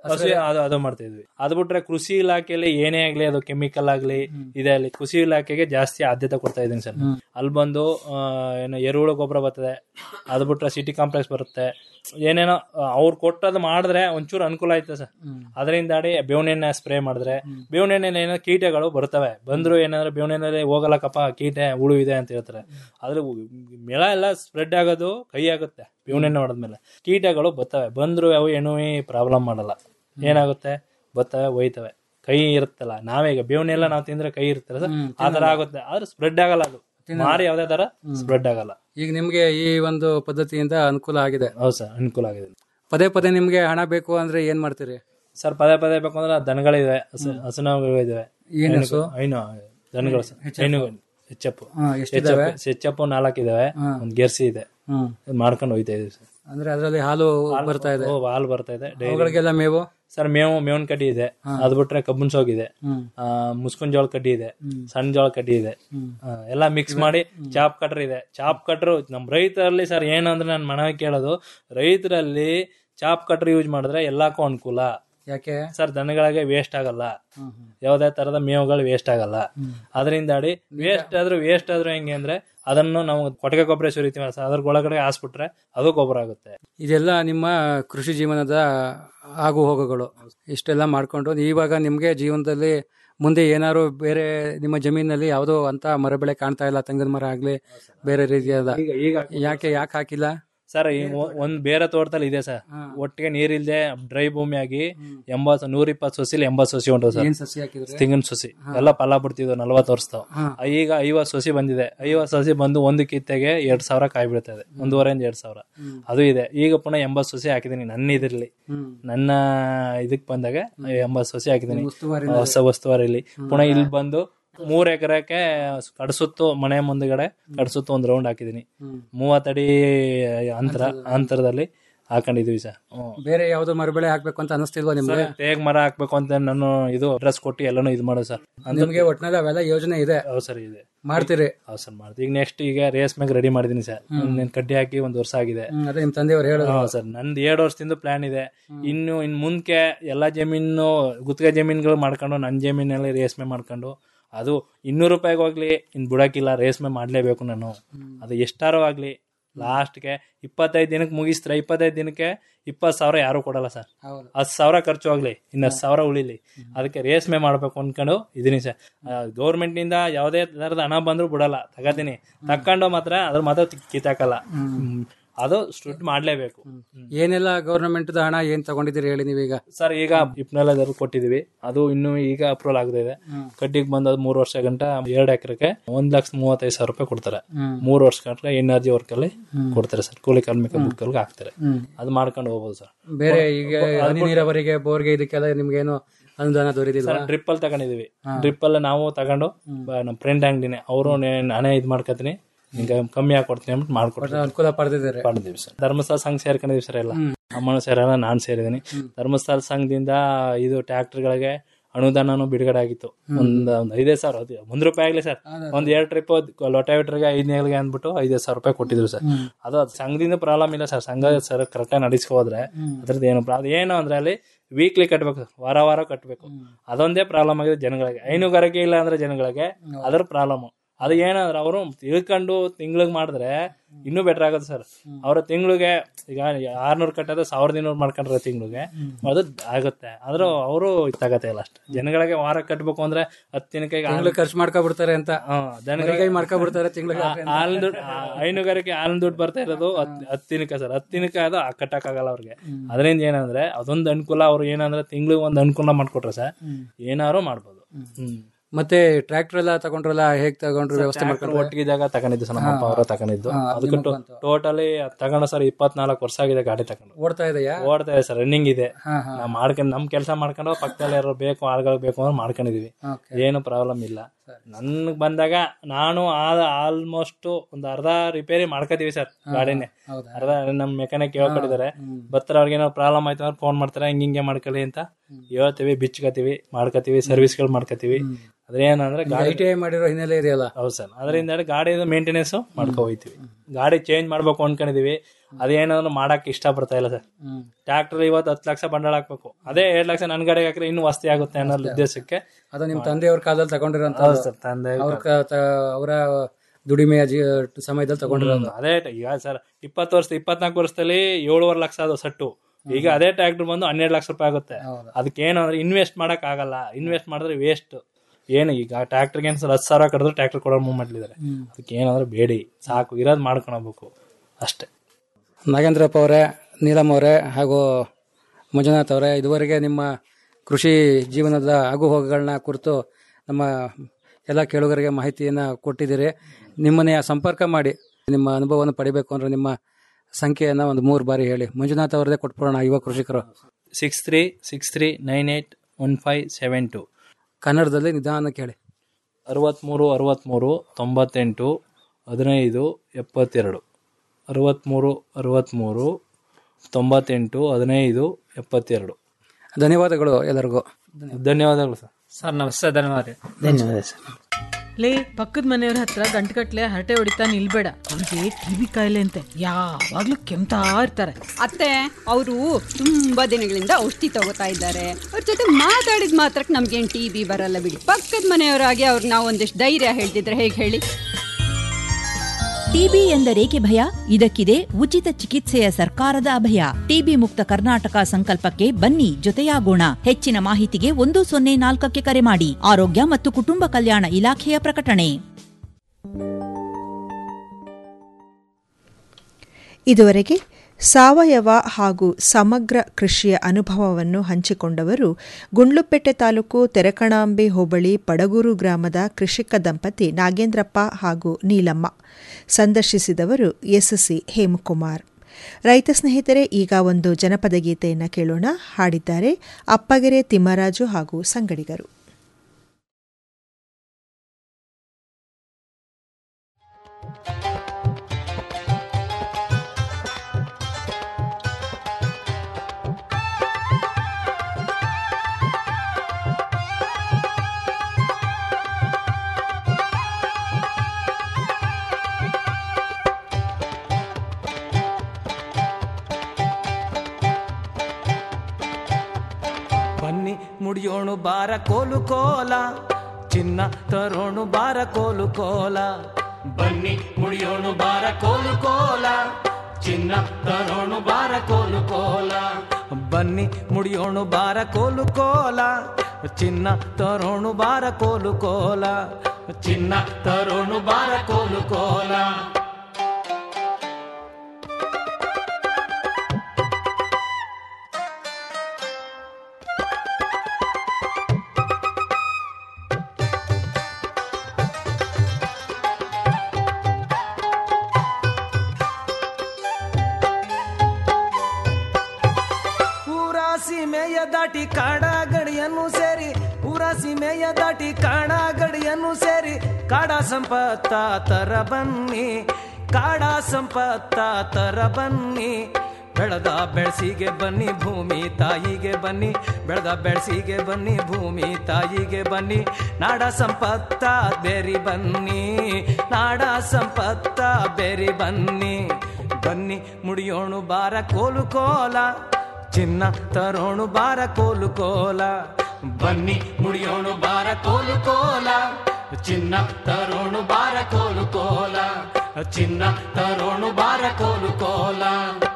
ಹಸು ಅದು ಅದು ಮಾಡ್ತಾ ಇದ್ವಿ ಅದು ಬಿಟ್ರೆ ಕೃಷಿ ಇಲಾಖೆಯಲ್ಲಿ ಏನೇ ಆಗ್ಲಿ ಅದು ಕೆಮಿಕಲ್ ಆಗ್ಲಿ ಇದೇ ಆಗ್ಲಿ ಕೃಷಿ ಇಲಾಖೆಗೆ ಜಾಸ್ತಿ ಆದ್ಯತೆ ಕೊಡ್ತಾ ಇದ್ದೀನಿ ಸರ್ ಅಲ್ಲಿ ಬಂದು ಆ, ಏನು ಎರೆಹುಳು ಗೊಬ್ಬರ ಬರ್ತದೆ ಅದು ಬಿಟ್ರೆ ಸಿಟಿ ಕಾಂಪ್ಲೆಕ್ಸ್ ಬರುತ್ತೆ ಏನೇನೋ ಅವ್ರು ಕೊಟ್ಟದ್ದು ಮಾಡಿದ್ರೆ ಒಂಚೂರು ಅನುಕೂಲ ಆಯ್ತು ಸರ್ ಅದರಿಂದ ಬೇವಿನ ಎಣ್ಣೆ ಸ್ಪ್ರೇ ಮಾಡಿದ್ರೆ ಬೇವಿನ ಎಣ್ಣೆ ಏನೋ ಕೀಟಗಳು ಬರ್ತವೆ ಬಂದ್ರು ಏನಾದ್ರೆ ಬೇವಿನ ಎಣ್ಣೆ ಹೋಗಲ್ಲಕ್ಕಪ್ಪ ಕೀಟ ಹುಳು ಇದೆ ಅಂತ ಹೇಳ್ತಾರೆ ಅದ್ರ ಮೆಳ ಎಲ್ಲ ಸ್ಪ್ರೆಡ್ ಆಗೋದು ಕೈ ಆಗುತ್ತೆ ಬೇವಿನ ಎಣ್ಣೆ ಹೊಡೆದ್ಮೇಲೆ ಕೀಟಗಳು ಬರ್ತವೆ ಬಂದ್ರು ಅವು ಏನೂ ಪ್ರಾಬ್ಲಮ್ ಮಾಡಲ್ಲ ಏನಾಗುತ್ತೆ ಬರ್ತವೆ ಒಯ್ತವೆ ಕೈ ಇರುತ್ತಲ್ಲ ನಾವೀಗ ಬೇವಿನ ಎಲ್ಲ ನಾವು ತಿಂದ್ರೆ ಕೈ ಇರುತ್ತಲ್ಲ ಸರ್ ಆ ತರ ಆಗುತ್ತೆ ಆದ್ರೆ ಸ್ಪ್ರೆಡ್ ಆಗಲ್ಲ ಅದು ಮಾರಿ ಯಾವ್ದೇ ತರ ಸ್ಪ್ರೆಡ್ ಆಗಲ್ಲ ಈಗ ನಿಮ್ಗೆ ಈ ಒಂದು ಪದ್ಧತಿಯಿಂದ ಅನುಕೂಲ ಆಗಿದೆ ಹೌದು ಸರ್ ಅನುಕೂಲ ಆಗಿದೆ ಪದೇ ಪದೇ ನಿಮ್ಗೆ ಹಣ ಬೇಕು ಅಂದ್ರೆ ಏನ್ ಮಾಡ್ತೀರಿ ಸರ್ ಪದೇ ಪದೇ ಬೇಕು ಅಂದ್ರೆ ದನಗಳಿವೆ ಹಸು- ಹಸುನಗಳು ಇದಾವೆ ಏನ್ ಹಸು? ಐನು ದನಗಳು ಸರ್ ಐನು ಹೆಚ್ಚಪ್ಪು ಹಾ, ಎಷ್ಟಿದಾವೆ? ಹೆಚ್ಚಪ್ಪು ನಾಲ್ಕು ಇದಾವೆ ಹಾ. ಒಂದ್ ಗೆರ್ಸಿ ಇದೆ ಹ್ಮ್. ಇದ್ ಮಾಡ್ಕೊಂಡು ಹೋಯ್ತಾ ಇದೀವಿ ಸರ್ ಅಂದ್ರೆ ಅದರಲ್ಲಿ ಹಾಲು ಬರ್ತಾ ಇದೆ ಓ, ಹಾಲು ಬರ್ತಾ ಇದೆ ಡೈರಿ. ಅವುಗಳಿಗೆಲ್ಲ ಮೇವು ಸರ್ ಮೇವು ಮೇವಿನ ಕಡ್ಡಿ ಇದೆ ಹಾ. ಅದ್ ಬಿಟ್ರೆ ಕಬ್ಬನ್ ಸೋಗಿದೆ ಹ್ಮ್. ಆ, ಮುಸ್ಕಿನ್ ಜೋಳ ಕಡ್ಡಿ ಇದೆ ಹ್ಮ್. ಸಣ್ಣ ಜೋಳ ಕಡ್ಡಿ ಇದೆ ಹ್ಮ್. ಆ, ಎಲ್ಲ ಮಿಕ್ಸ್ ಮಾಡಿ ಚಾಪ್ ಕಟ್ರ್ ಇದೆ ಚಾಪ್ ಕಟ್ರು ನಮ್ ರೈತರಲ್ಲಿ ಸರ್ ಏನಂದ್ರೆ ನಾನು ಮನವಿ ಕೇಳೋದು ರೈತರಲ್ಲಿ ಚಾಪ್ ಕಟ್ರ್ ಯೂಸ್ ಮಾಡಿದ್ರೆ ಎಲ್ಲಕ್ಕೂ ಅನುಕೂಲ ಯಾಕೆ ಸರ್ ದನಗಳಿಗೆ ವೇಸ್ಟ್ ಆಗಲ್ಲ ಯಾವುದೇ ತರದ ಮೇವುಗಳು ವೇಸ್ಟ್ ಆಗಲ್ಲ ಅದರಿಂದಾಡಿ ವೇಸ್ಟ್ ಆದ್ರೂ ವೇಸ್ಟ್ ಆದ್ರೂ ಹೆಂಗೆ ಅಂದ್ರೆ ಅದನ್ನು ನಾವು ಕೊಟ್ಟಿಗೆ ಗೊಬ್ಬರ ಸುರಿತೀವಿ ಸರ್ ಅದ್ರ ಒಳಗಡೆ ಹಾಸ್ಬಿಟ್ರೆ ಅದು ಗೊಬ್ಬರ ಆಗುತ್ತೆ ಇದೆಲ್ಲ ನಿಮ್ಮ ಕೃಷಿ ಜೀವನದ ಆಗು ಹೋಗುಗಳು ಇಷ್ಟೆಲ್ಲ ಮಾಡ್ಕೊಂಡು ಇವಾಗ ನಿಮ್ಗೆ ಜೀವನದಲ್ಲಿ ಮುಂದೆ ಏನಾದ್ರು ಬೇರೆ ನಿಮ್ಮ ಜಮೀನಲ್ಲಿ ಯಾವುದೋ ಅಂತ ಮರ ಬೆಳೆ ಕಾಣ್ತಾ ಇಲ್ಲ ತೆಂಗಿನ ಮರ ಆಗ್ಲಿ ಬೇರೆ ರೀತಿಯಾದ ಈಗ ಈಗ ಯಾಕೆ ಯಾಕೆ ಹಾಕಿಲ್ಲ ಸರ್ ಈ ಒ- ಒಂದ್ ಬೇರೆ ತೋಟದಲ್ಲಿ ಇದೆ ಸರ್ ಒಟ್ಟಿಗೆ ನೀರಿಲ್ದೆ ಡ್ರೈ ಭೂಮಿ ಆಗಿ ಎಂಬತ್ ನೂರ ಇಪ್ಪತ್ತು ಸೊಸಿಲಿ ಎಂಬತ್ ಸೊಸಿ ಉಂಟು ಸರ್ ಏನ್ ಸಸಿ ಹಾಕಿದ್ರಿ? ತೆಂಗಿನ ಸೊಸಿ ಎಲ್ಲ ಫಲ ಬಿಡ್ತಿದ್ವು ನಲ್ವತ್ತು ವರ್ಷದವು ಹಾ. ಈಗ ಐವತ್ ಸೊಸಿ ಬಂದಿದೆ ಐವತ್ ಸೊಸಿ ಬಂದು ಒಂದು ಕಿತ್ತೆಗೆ ಎರಡ್ ಸಾವಿರ ಕಾಯಿ ಬೀಳ್ತದೆ ಒಂದೂವರೆಯಿಂದ ಎರಡ್ ಸಾವಿರ ಅದು ಇದೆ ಈಗ ಪುನಃ ಎಂಬತ್ ಸೊಸಿ ಹಾಕಿದೀನಿ ನನ್ನ ಇದ್ರಲ್ಲಿ ಹ್ಮ್. ನನ್ನ ಇದಕ್ ಬಂದಾಗ ಎಂಬತ್ ಸೊಸಿ ಹಾಕಿದೀನಿ ಉಸ್ತುವಾರಿನಲ್ಲಿ. ಹೊಸ ವಸ್ತುವಾರಿಲಿ ಪುನಃ ಇಲ್ಲಿ ಬಂದು ಮೂರ್ ಎಕರೆಗೆ ಕಡ್ಸುತ್ತು ಮನೆ ಮುಂದ್ಗಡೆ ಕಡ್ಸುತ್ತು ಒಂದ್ ರೌಂಡ್ ಹಾಕಿದೀನಿ ಹ್ಮ್. ಮೂವತ್ತಡಿ ಅಂತರ ಅಂತರದಲ್ಲಿ ಹಾಕೊಂಡಿದೀವಿ ಸರ್ ಹ್ಮ್. ಬೇರೆ ಯಾವ್ದೋ ಮರ ಬೆಳೆ ಹಾಕ್ಬೇಕು ಅಂತ ಅನಿಸ್ತಿಲ್ವಾ ನಿಮ್ಗೆ ಸರ್, ತೇಗ್ ಮರ ಹಾಕ್ಬೇಕು ಅಂತ ನಾನು ಇದು ಅಡ್ರೆಸ್ ಕೊಟ್ಟು ಎಲ್ಲಾನು ಇದು ಮಾಡೋದು ಸರ್ ನಿಮ್ಗೆ ಒಟ್ನಲ್ಲಿ ಅವೆಲ್ಲ ಯೋಜನೆ ಇದೆ ಹೌದು ಸರ್ ಇದೆ ಮಾಡ್ತೀರಿ ಹೌದು ಸರ್ ಮಾಡ್ತೀವಿ ಈಗ ನೆಕ್ಸ್ಟ್ ಈಗ ರೇಸ್ ಮ್ಯಾಗ ರೆಡಿ ಮಾಡಿದೀನಿ ಸರ್ ನಾನು ಕಡ್ಡಿ ಹಾಕಿ ಒಂದ್ ವರ್ಷ ಆಗಿದೆ ಹ್ಮ್, ಅದೇ ನಿಮ್ ತಂದೆಯವ್ರು ಹೇಳಿದ್ರು ಹಾ, ಸರ್ ನಂದು ಎರಡು ವರ್ಷದಿಂದ ಪ್ಲಾನ್ ಇದೆ ಇನ್ನು ಇನ್ ಮುಂದಕ್ಕೆ ಎಲ್ಲಾ ಜಮೀನು ಗುತ್ತಿಗೆ ಜಮೀನುಗಳು ಮಾಡ್ಕೊಂಡು ನನ್ನ ಜಮೀನಲ್ಲಿ ರೇಷ್ಮೆ ಮಾಡ್ಕೊಂಡು ಅದು ಇನ್ನೂರು ರೂಪಾಯಿಗೆ ಹೋಗ್ಲಿ ಇನ್ ಬಿಡಕ್ಕಿಲ್ಲ ರೇಷ್ಮೆ ಮಾಡ್ಲೇಬೇಕು ನಾನು ಅದು ಎಷ್ಟಾರು ಆಗ್ಲಿ ಲಾಸ್ಟ್ಗೆ ಇಪ್ಪತ್ತೈದು ದಿನಕ್ಕೆ ಮುಗಿಸ್ತಾರೆ ಇಪ್ಪತ್ತೈದು ದಿನಕ್ಕೆ ಇಪ್ಪತ್ತು ಸಾವಿರ ಯಾರು ಕೊಡಲ್ಲ ಸರ್ ಹೌದು. ಹತ್ತು ಸಾವಿರ ಖರ್ಚು ಆಗ್ಲಿ ಇನ್ನು ಹತ್ತು ಸಾವಿರ ಉಳಿಲಿ ಅದಕ್ಕೆ ರೇಷ್ಮೆ ಮಾಡ್ಬೇಕು ಅನ್ಕೊಂಡು ಇದೀನಿ ಸರ್ ಗೌರ್ಮೆಂಟ್ ನಿಂದ ಯಾವುದೇ ತರದ ಹಣ ಬಂದ್ರು ಬಿಡಲ್ಲ ತಗೋತೀನಿ ತಕೊಂಡು ಮಾತ್ರ ಅದ್ರ ಮಾತ್ರ ಕಿತ್ತಾಕಲ್ಲ ಹ್ಮ್. ಅದು ಸ್ಟುಡ್ ಮಾಡ್ಲೇಬೇಕು ಏನೆಲ್ಲ ಗೌರ್ಮೆಂಟ್ ಹಣ ಏನ್ ತಗೊಂಡಿದ್ದೀರಿ ಹೇಳಿ ನೀವೀಗ ಸರ್ ಈಗ ಇಪ್ನೆಲ್ಲ ಕೊಟ್ಟಿದೀವಿ ಅದು ಇನ್ನು ಈಗ ಅಪ್ರೂವಲ್ ಆಗದೆ ಕಡ್ಡಿಗೆ ಬಂದದ್ ಮೂರು ವರ್ಷ ಗಂಟ ಎರಡು ಎಕರೆಗೆ ಒಂದ್ ಲಕ್ಷ ಮೂವತ್ತೈದು ಸಾವಿರ ರೂಪಾಯಿ ಕೊಡ್ತಾರೆ ಹ್ಮ್. ಮೂರು ವರ್ಷ ಗಂಟ ಎನರ್ಜಿ ವರ್ಕ್ ಅಲ್ಲಿ ಹ್ಮ್. ಕೊಡ್ತಾರೆ ಸರ್ ಕೂಲಿ ಕಾರ್ಮಿಕ ಬುಕ್ ಅಲ್ಲಿ ಹಾಕ್ತಾರೆ ಹ್ಮ್. ಅದು ಮಾಡ್ಕೊಂಡು ಹೋಗ್ಬೋದು ಸರ್ ಬೇರೆ ಈಗ ಹನಿ ನೀರಾವರಿಗೆ ಬೋರ್ಗೆ ಇದಕ್ಕೆಲ್ಲ ನಿಮ್ಗೇನು ಅನುದಾನ ದೊರೆದಿಲ್ವಾ ಸರ್ ಡ್ರಿಪ್ ಅಲ್ಲಿ ತಗೊಂಡಿದೀವಿ ಡ್ರಿಪ್ ಅಲ್ಲಿ ನಾವು ತಗೊಂಡು ಬ- ನಮ್ಮ ಫ್ರೆಂಡ್ ಅಂಗಡಿನೇ ಅವರು ನಾನೇ ಇದ್ ಮಾಡ್ಕೊತೀನಿ ಹಿಂಗ ಕಮ್ಮಿ ಹಾಕೊಡ್ತೀನಿ ಅಂದ್ಬಿಟ್ಟು ಮಾಡ್ಕೊಡ್ತೀನಿ ಅನುಕೂಲ ಪಡೆದಿದ್ದಾರೆ ಪಡೆದಿವಿ ಸರ್ ಧರ್ಮಸ್ಥಳ ಸಂಘ ಸೇರ್ಕೊಂಡಿದೀವಿ ಸರ್ ಎಲ್ಲ ಅಮ್ಮನ ಸೇರಲ್ಲ ನಾನ್ ಸೇರಿದೀನಿ ಧರ್ಮಸ್ಥಳ ಸಂಘದಿಂದ ಇದು ಟ್ರ್ಯಾಕ್ಟರ್ಗಳಿಗೆ ಅನುದಾನನು ಬಿಡುಗಡೆ ಆಗಿತ್ತು ಒಂದ್ ಒಂದ್ ಐದೇ ಸಾವಿರ ಅದು ಒಂದ್ ರೂಪಾಯಿ ಆಗ್ಲಿ ಸರ್ ಒಂದ್ ಎರಡ್ ಟ್ರಿಪ್ ಲೊಟಾವೇಟ್ರಿಗೆ ಐದನೇಗಳಿಗೆ ಅಂದ್ಬಿಟ್ಟು ಐದೈದು ಸಾವಿರ ರೂಪಾಯಿ ಕೊಟ್ಟಿದ್ರು ಸರ್ ಅದು ಅದು ಸಂಘದಿಂದ ಪ್ರಾಬ್ಲಮ್ ಇಲ್ಲ ಸರ್ ಸಂಘ ಸರ್ ಕರೆಕ್ಟಾಗಿ ನಡೆಸ್ಕೋದ್ರೆ ಅದ್ರದ್ದು ಏನು ಪ್ರಾಬ್ಲಮ್ ಏನು ಅಂದ್ರೆ ಅಲ್ಲಿ ವೀಕ್ಲಿ ಕಟ್ಬೇಕು ಸರ್ ವಾರ ವಾರ ಕಟ್ಬೇಕು ಅದೊಂದೇ ಪ್ರಾಬ್ಲಮ್ ಆಗಿದೆ ಜನಗಳಿಗೆ ಹೈನುಗಾರಿಕೆ ಇಲ್ಲ ಅಂದ್ರೆ ಜನಗಳಿಗೆ ಅದ್ರ ಪ್ರಾಬ್ಲಮ್ ಅದು ಏನಂದ್ರೆ ಅವರು ತಿಳ್ಕೊಂಡು ತಿಂಗ್ಳಿಗೆ ಮಾಡಿದ್ರೆ ಇನ್ನೂ ಬೆಟರ್ ಆಗುತ್ತೆ ಸರ್ ಅವ್ರ ತಿಂಗಳಿಗೆ ಈಗ ಆರ್ನೂರು ಕಟ್ಟೋದು ಸಾವಿರದ ಇನ್ನೂರು ಮಾಡ್ಕೊಂಡ್ರೆ ತಿಂಗಳಿಗೆ ಅದು ಆಗುತ್ತೆ ಆದ್ರೂ ಅವರು ತಗತ್ತೆ ಇಲ್ಲ ಅಷ್ಟೇ ಜನಗಳಿಗೆ ವಾರ ಕಟ್ಬೇಕು ಅಂದ್ರೆ ಹತ್ತು ದಿನಕ್ಕೆ ಈಗ ತಿಂಗಳು ಖರ್ಚು ಮಾಡ್ಕೊಬಿಡ್ತಾರೆ ಅಂತ ಜನಗಳಿಗೆ ಮಾಡ್ಕೊಬಿಡ್ತಾರೆ ತಿಂಗಳಿಗೆ ಹಾಲಿನ ದುಡ್ಡು ಹೈನುಗಾರಿಕೆ ಹಾಲಿನ ದುಡ್ಡು ಬರ್ತಾ ಇರೋದು ಹತ್ ಹತ್ತು ದಿನಕ್ಕೆ ಸರ್ ಹತ್ತು ದಿನಕ್ಕೆ ಅದು ಕಟ್ಟಕ್ಕಾಗಲ್ಲ ಅವ್ರಿಗೆ ಅದರಿಂದ ಏನಂದ್ರೆ ಅದೊಂದು ಅನುಕೂಲ ಅವ್ರು ಏನಂದ್ರೆ ತಿಂಗಳಿಗೆ ಒಂದು ಅನುಕೂಲ ಮಾಡ್ಕೊಟ್ರೆ ಸರ್ ಏನಾರು ಮಾಡ್ಬೋದು ಹ್ಮ್ ಮತ್ತೆ ಟ್ರ್ಯಾಕ್ಟರ್ ಎಲ್ಲ ತಗೊಂಡ್ರಲ್ಲ ಹೇಗ್ ತಗೊಂಡ್ರು ವ್ಯವಸ್ಥೆ ಟ್ರ್ಯಾಕ್ಟರ್ ಮಾಡ್ಕೊಂಡ್ರೆ ಒಟ್ಟಿಗೆ ಜಾಗ ತಗೊಂಡಿದ್ದು ಸರ್ ನಮ್ಮಪ್ಪ ಅವರ ತಗೊಂಡಿದ್ದು ಹಾ, ಅದಕ್ಕೆ ನಿಮಗ್ ಬಂತು. ಟೋಟಲಿ ತಗೊಂಡು ಸರ್ ಇಪ್ಪತ್ನಾಲ್ಕು ವರ್ಷ ಆಗಿದೆ ಗಾಡಿ ತಗೊಂಡು ಓಡ್ತಾ ಇದೆಯಾ ಓಡ್ತಾ ಇದೆ ಸರ್ ರನ್ನಿಂಗ್ ಇದೆ ಹಾ, ಹಾ. ನಾವು ಮಾಡ್ಕೊಂಡು ನಮ್ ಕೆಲಸ ಮಾಡ್ಕೊಂಡು ಪಕ್ಕದಲ್ಲಿ ಯಾರು ಬೇಕು ಆಳ್ಗಳು ಬೇಕು ಅಂದ್ರೆ ಮಾಡ್ಕೊಂಡಿದೀವಿ Okay. ಏನು ಪ್ರಾಬ್ಲಮ್ ಇಲ್ಲ ನನ್ಗ್ ಬಂದಾಗ ನಾನು ಆಲ್ಮೋಸ್ಟ್ ಒಂದು ಅರ್ಧ ರಿಪೇರಿ ಮಾಡ್ಕೋತೀವಿ ಸರ್ ಗಾಡಿನೇ ಹೌದಾ? ಅರ್ಧ ನಮ್ ಮೆಕ್ಯಾನಿಕ್ ಹೇಳ್ಕೊಟ್ಟಿದ್ದಾರೆ ಬರ್ತಾರೆ ಅವ್ರಿಗೆ ಏನೋ ಪ್ರಾಬ್ಲಮ್ ಆಯ್ತು ಅಂದ್ರೆ ಫೋನ್ ಮಾಡ್ತಾರೆ ಹಿಂಗ್ ಹಿಂಗೆ ಮಾಡ್ಕೊಳ್ಳಿ ಅಂತ ಹೇಳ್ತೀವಿ ಬಿಚ್ಕೋತೀವಿ ಮಾಡ್ಕೋತೀವಿ ಸರ್ವಿಸ್ಗಳು ಮಾಡ್ಕೋತೀವಿ ಅದ್ರ ಏನಂದ್ರೆ ಐ ಗಾಡಿ ಟಿ ಐ ಮಾಡಿರೋ ಹಿನ್ನೆಲೆ ಇದೆಯಲ್ಲ ಹೌದು ಸರ್ ಅದರಿಂದ ಗಾಡಿ ಮೇಂಟೆನೆನ್ಸ್ ಮಾಡ್ಕೊ ಹೋಯ್ತಿವಿ ಗಾಡಿ ಚೇಂಜ್ ಮಾಡ್ಬೇಕು ಅನ್ಕೊಂಡಿದೀವಿ ಅದೇನಾದ್ರು ಮಾಡಕ್ ಇಷ್ಟ ಪಡ್ತಾ ಇಲ್ಲ ಸರ್ ಟ್ರಾಕ್ಟರ್ ಇವತ್ತು ಹತ್ತು ಲಕ್ಷ ಬಂಡವಾಳ ಹಾಕ್ಬೇಕು ಅದೇ ಎರಡ್ ಲಕ್ಷ ನನ್ ಗಾಡಿಗೆ ಹಾಕಿದ್ರೆ ಇನ್ನೂ ವಸ್ತಿ ಆಗುತ್ತೆ ಅನ್ನೋ ಉದ್ದೇಶಕ್ಕೆ ಅದು ನಿಮ್ಮ ತಂದೆಯವ್ರ ಕಾಲದಲ್ಲಿ ತಗೊಂಡಿರೋಂಥ ಹೌದು ಸರ್ ತಂದೆ ಅವ್ರ ಕ- ತ- ಅವರ ದುಡಿಮೆಯ ಜೀ ಸಮಯದಲ್ಲಿ ತಗೊಂಡಿರೋದು ಹ್ಮ್, ಅದೇ ಟ- ಈಗ ಸರ್ ಇಪ್ಪತ್ತು ವರ್ಷ ಇಪ್ಪತ್ನಾಲ್ಕು ವರ್ಷದಲ್ಲಿ ಏಳುವರೆ ಲಕ್ಷ ಅದು ಸಟ್ಟು ಈಗ ಅದೇ ಟ್ರ್ಯಾಕ್ಟರ್ ಬಂದು ಹನ್ನೆರಡು ಲಕ್ಷ ರೂಪಾಯಿ ಆಗುತ್ತೆ ಅದಕ್ಕೆ ಏನು ಅಂದ್ರೆ ಇನ್ವೆಸ್ಟ್ ಮಾಡಕ್ ಆಗಲ್ಲ ಇನ್ವೆಸ್ಟ್ ಮಾಡಿದ್ರೆ ವೇಸ್ಟ್ ಏನು ಈಗ ಟ್ರ್ಯಾಕ್ಟರ್ಗೆ ಏನು ಸರ್ ಹತ್ತು ಸಾವಿರ ಕಡಿದ್ರೆ ಟ್ರ್ಯಾಕ್ಟರ್ ಕೊಡೋ ಮೂವ್ ಮಾಡ್ಲಿದ್ದಾರೆ ಅದಕ್ಕೆ ಏನಂದ್ರೆ ಬೇಡಿ ಸಾಕು ಇರೋದು ಮಾಡ್ಕೊಳಬೇಕು ಅಷ್ಟೇ ನಾಗೇಂದ್ರಪ್ಪ ಅವರೇ ನೀಲಮ್ ಅವರೇ ಹಾಗೂ ಮಂಜುನಾಥ್ ಅವರೇ ಇದುವರೆಗೆ ನಿಮ್ಮ ಕೃಷಿ ಜೀವನದ ಆಗುಹೋಗುಗಳನ್ನ ಕುರಿತು ನಮ್ಮ ಎಲ್ಲ ಕೇಳುಗರಿಗೆ ಮಾಹಿತಿಯನ್ನು ಕೊಟ್ಟಿದ್ದೀರಿ ನಿಮ್ಮನ್ನೇ ಸಂಪರ್ಕ ಮಾಡಿ ನಿಮ್ಮ ಅನುಭವವನ್ನು ಪಡಿಬೇಕು ಅಂದ್ರೆ ನಿಮ್ಮ ಸಂಖ್ಯೆಯನ್ನು ಒಂದು ಮೂರು ಬಾರಿ ಹೇಳಿ ಮಂಜುನಾಥ್ ಅವರದೇ ಕೊಟ್ಬಿಡೋಣ ಯುವ ಕೃಷಿಕರು six three six three nine eight one five seven two ಕನ್ನಡದಲ್ಲಿ ನಿಧಾನಕ್ಕೆ ಹೇಳಿ ಅರವತ್ತ್ಮೂರು ಅರವತ್ತ್ಮೂರು ತೊಂಬತ್ತೆಂಟು ಹದಿನೈದು ಎಪ್ಪತ್ತೆರಡು ಅರವತ್ತ್ಮೂರು ಅರವತ್ತ್ಮೂರು ತೊಂಬತ್ತೆಂಟು ಹದಿನೈದು ಎಪ್ಪತ್ತೆರಡು ಧನ್ಯವಾದಗಳು ಎಲ್ಲರಿಗೂ ಧನ್ಯವಾದಗಳು ಸರ್ ಸರ್ ನಮಸ್ತೆ ಧನ್ಯವಾದ ಧನ್ಯವಾದ ಸರ್ ಲೇ ಪಕ್ಕದ ಮನೆಯವ್ರ ಹತ್ರ ಗಂಟುಗಟ್ಲೆ ಹರಟೆ ಹೊಡಿತಾ ನಿಲ್ಬೇಡ ಅವ್ರಿಗೆ ಟಿವಿ ಕಾಯಿಲೆ ಅಂತೆ ಯಾವಾಗ್ಲೂ ಕೆಮ್ತಾ ಇರ್ತಾರೆ ಅತ್ತೆ ಅವರು ತುಂಬಾ ದಿನಗಳಿಂದ ಔಷಧಿ ತಗೋತಾ ಇದ್ದಾರೆ ಅವ್ರ ಜೊತೆ ಮಾತಾಡಿದ ಮಾತ್ರಕ್ಕೆ ನಮ್ಗೇನು ಟಿ ಬಿ ಬರಲ್ಲ ಬಿಡಿ ಪಕ್ಕದ ಮನೆಯವರಾಗಿ ಅವ್ರಿಗೆ ನಾವು ಒಂದಿಷ್ಟು ಧೈರ್ಯ ಹೇಳ್ತಿದ್ರೆ ಹೇಗೆ ಹೇಳಿ ಟಿಬಿ ಎಂದರೇಕೆ ಭಯ ಇದಕ್ಕಿದೆ ಉಚಿತ ಚಿಕಿತ್ಸೆಯ ಸರ್ಕಾರದ ಅಭಯ ಟಿಬಿ ಮುಕ್ತ ಕರ್ನಾಟಕ ಸಂಕಲ್ಪಕ್ಕೆ ಬನ್ನಿ ಜೊತೆಯಾಗೋಣ ಹೆಚ್ಚಿನ ಮಾಹಿತಿಗೆ ಒಂದು ಸೊನ್ನೆ ನಾಲ್ಕಕ್ಕೆ ಕರೆ ಮಾಡಿ ಆರೋಗ್ಯ ಮತ್ತು ಕುಟುಂಬ ಕಲ್ಯಾಣ ಇಲಾಖೆಯ ಪ್ರಕಟಣೆ ಇದುವರೆಗೆ ಸಾವಯವ ಹಾಗೂ ಸಮಗ್ರ ಕೃಷಿಯ ಅನುಭವವನ್ನು ಹಂಚಿಕೊಂಡವರು ಗುಂಡ್ಲುಪೇಟೆ ತಾಲೂಕು ತೆರಕಣಾಂಬೆ ಹೋಬಳಿ ಪಡಗೂರು ಗ್ರಾಮದ ಕೃಷಿಕ ದಂಪತಿ ನಾಗೇಂದ್ರಪ್ಪ ಹಾಗೂ ನೀಲಮ್ಮ ಸಂದರ್ಶಿಸಿದವರು ಎಸ್ಎಸ್ಸಿ ಹೇಮಕುಮಾರ್ ರೈತ ಸ್ನೇಹಿತರೆ ಈಗ ಒಂದು ಜನಪದ ಗೀತೆಯನ್ನು ಕೇಳೋಣ ಹಾಡಿದ್ದಾರೆ ಅಪ್ಪಗೆರೆ ತಿಮ್ಮರಾಜು ಹಾಗೂ ಸಂಗಡಿಗರು ಬನ್ನಿ ಮುಡಿಯೋಣು ಬಾರ ಕೋಲು ಕೋಲ ಚಿನ್ನ ತರೋಣು ಬಾರ ಕೋಲು ಕೋಲ ಬನ್ನಿ ಮುಡಿಯೋಣು ಬಾರ ಕೋಲು ಕೋಲ ಚಿನ್ನ ತರೋಣು ಬಾರ ಕೋಲು ಕೋಲ ಬನ್ನಿ ಮುಡಿಯೋಣು ಬಾರ ಕೋಲು ಕೋಲ ಚಿನ್ನ ತರೋಣು ಬಾರ ಕೋಲು ಕೋಲ ಚಿನ್ನ ತರೋಣು ಬಾರ ಕೋಲು ಕೋಲ ಊರ ಸೀಮೆಯ ದಾಟಿ ಕಾಡ ಗಡಿಯನ್ನು ಸೇರಿ ಊರ ಸೀಮೆಯ ದಾಟಿ ಕಾಡ ಗಡಿಯನ್ನು ಸೇರಿ ಕಾಡ ಸಂಪತ್ತ ತರ ಬನ್ನಿ ಕಾಡ ಸಂಪತ್ತ ತರ ಬನ್ನಿ ಬೆಳೆದ ಬೆಳಸಿಗೆ ಬನ್ನಿ ಭೂಮಿ ತಾಯಿಗೆ ಬನ್ನಿ ಬೆಳೆದ ಬೆಳಸಿಗೆ ಬನ್ನಿ ಭೂಮಿ ತಾಯಿಗೆ ಬನ್ನಿ ನಾಡ ಸಂಪತ್ತ ಬೆರಿ ಬನ್ನಿ ನಾಡ ಸಂಪತ್ತ ಬೆರಿ ಬನ್ನಿ ಬನ್ನಿ ಮುಡಿಯೋಣು ಬಾರ ಕೋಲು ಕೋಲ ಚಿನ್ನ ತರೋಣು ಬಾರ ಕೋಲು ಕೋಲ ಬನ್ನಿ ಮುಡಿಯೋಣು ಬಾರ ಕೋಲು ಕೋಲ ಚಿನ್ನ ತರೋಣು ಬಾರ ಕೋಲು ಕೋಲ ಚಿನ್ನ ತರೋಣು ಬಾರ ಕೋಲು ಕೋಲ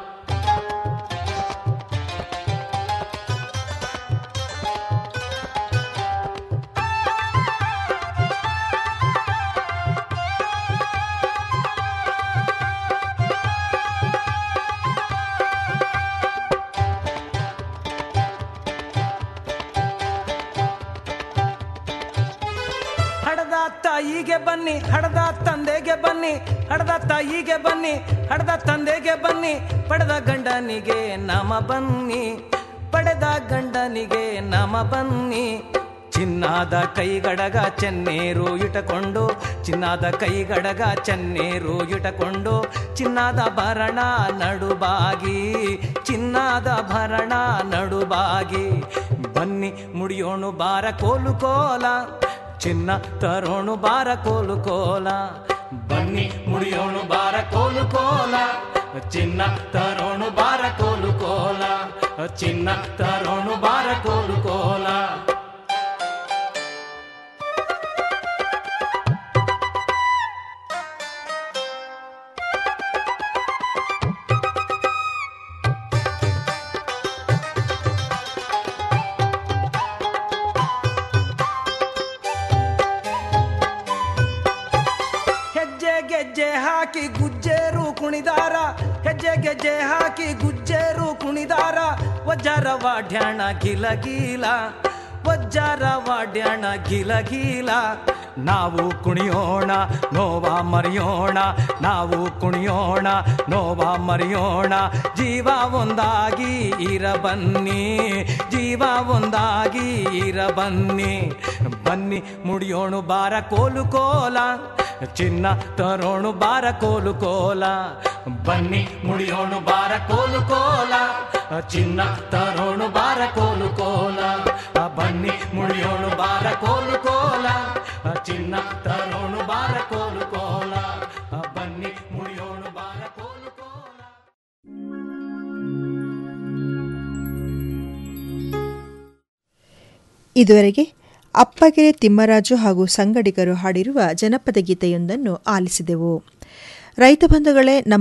ಹಡದ ತಾಯಿಗೆ ಬನ್ನಿ ಹಡದ ತಂದೆಗೆ ಬನ್ನಿ ಹಡದ ತಾಯಿಗೆ ಬನ್ನಿ ಹಡದ ತಂದೆಗೆ ಬನ್ನಿ ಪಡೆದ ಗಂಡನಿಗೆ ನಮ ಬನ್ನಿ ಪಡೆದ ಗಂಡನಿಗೆ ನಮ ಬನ್ನಿ ಚಿನ್ನಾದ ಕೈಗಡಗ ಚೆನ್ನೇರು ಇಟಕೊಂಡು ಚಿನ್ನಾದ ಕೈಗಡಗ ಚೆನ್ನೇರು ಇಟಕೊಂಡು ಚಿನ್ನದ ಭರಣ ನಡುಬಾಗಿ ಚಿನ್ನದ ಭರಣ ನಡುಬಾಗಿ ಬನ್ನಿ ಮುಡಿಯೋಣು ಬಾರ ಕೋಲು ಕೋಲ ಚಿನ್ನ ತರೋಣು ಬಾರ ಕೋಲು ಕೋಲ ಬನ್ನಿ ಮುಡಿಯೋಣು ಬಾರ ಕೋಲು ಕೋಲ ಚಿನ್ನ ತರೋಣು ಬಾರ ಕೋಲು ಕೋಲ ಚಿನ್ನ ತರೋಣು ಬಾರ ಕೋಲು ಕೋಲ ಹೆಜ್ಜೆ ಗೆಜ್ಜೆ ಹಾಕಿ ಗುಜ್ಜೇರು ಕುಣಿದಾರ ಹೆಜ್ಜೆ ಗೆಜ್ಜೆ ಹಾಕಿ ಗುಜ್ಜೇರು ಕುಣಿದಾರ ವಜ್ಜಾರ ವಾಡ್ಯಾಣ ಗಿಲ ಗೀಲ ವಜ್ಜಾರ ವಾಡ್ಯಾಣ ಗಿಲ ಗೀಲ ನಾವು ಕುಣಿಯೋಣ ನೋವ ಮರೆಯೋಣ ನಾವು ಕುಣಿಯೋಣ ನೋವ ಮರೆಯೋಣ ಜೀವ ಒಂದಾಗಿ ಇರ ಬನ್ನಿ ಜೀವ ಒಂದಾಗಿ ಇರ ಬನ್ನಿ ಬನ್ನಿ ಮುಡಿಯೋಣು ಬಾರ ಕೋಲು ಕೋಲ ಚಿನ್ನ ತರೋಣು ಬಾರ ಕೋಲು ಕೋಲ ಬನ್ನಿ ಮುಡಿಯೋಣು ಬಾರ ಕೋಲು ಕೋಲ ಚಿನ್ನ ತರೋಣು ಬಾರ ಕೋಲು ಕೋಲ ಬನ್ನಿ ಮುಡಿಯೋಣು ಬಾರ ಕೋಲು ಕೋಲ ಚಿನ್ನ ತರೋಣು ಬಾರ ಕೋಲು ಕೋಲ ಬನ್ನಿ ಮುಡಿಯೋಣು ಬಾರ ಕೋಲು ಕೋಲ ಇದುವರೆಗೆ ಅಪ್ಪಗೆರೆ ತಿಮ್ಮರಾಜು ಹಾಗೂ ಸಂಗಡಿಗರು ಹಾಡಿರುವ ಜನಪದ ಗೀತೆಯೊಂದನ್ನು ಆಲಿಸಿದೆವು ರೈತ ಬಂಧುಗಳೇ ನಮ್ಮ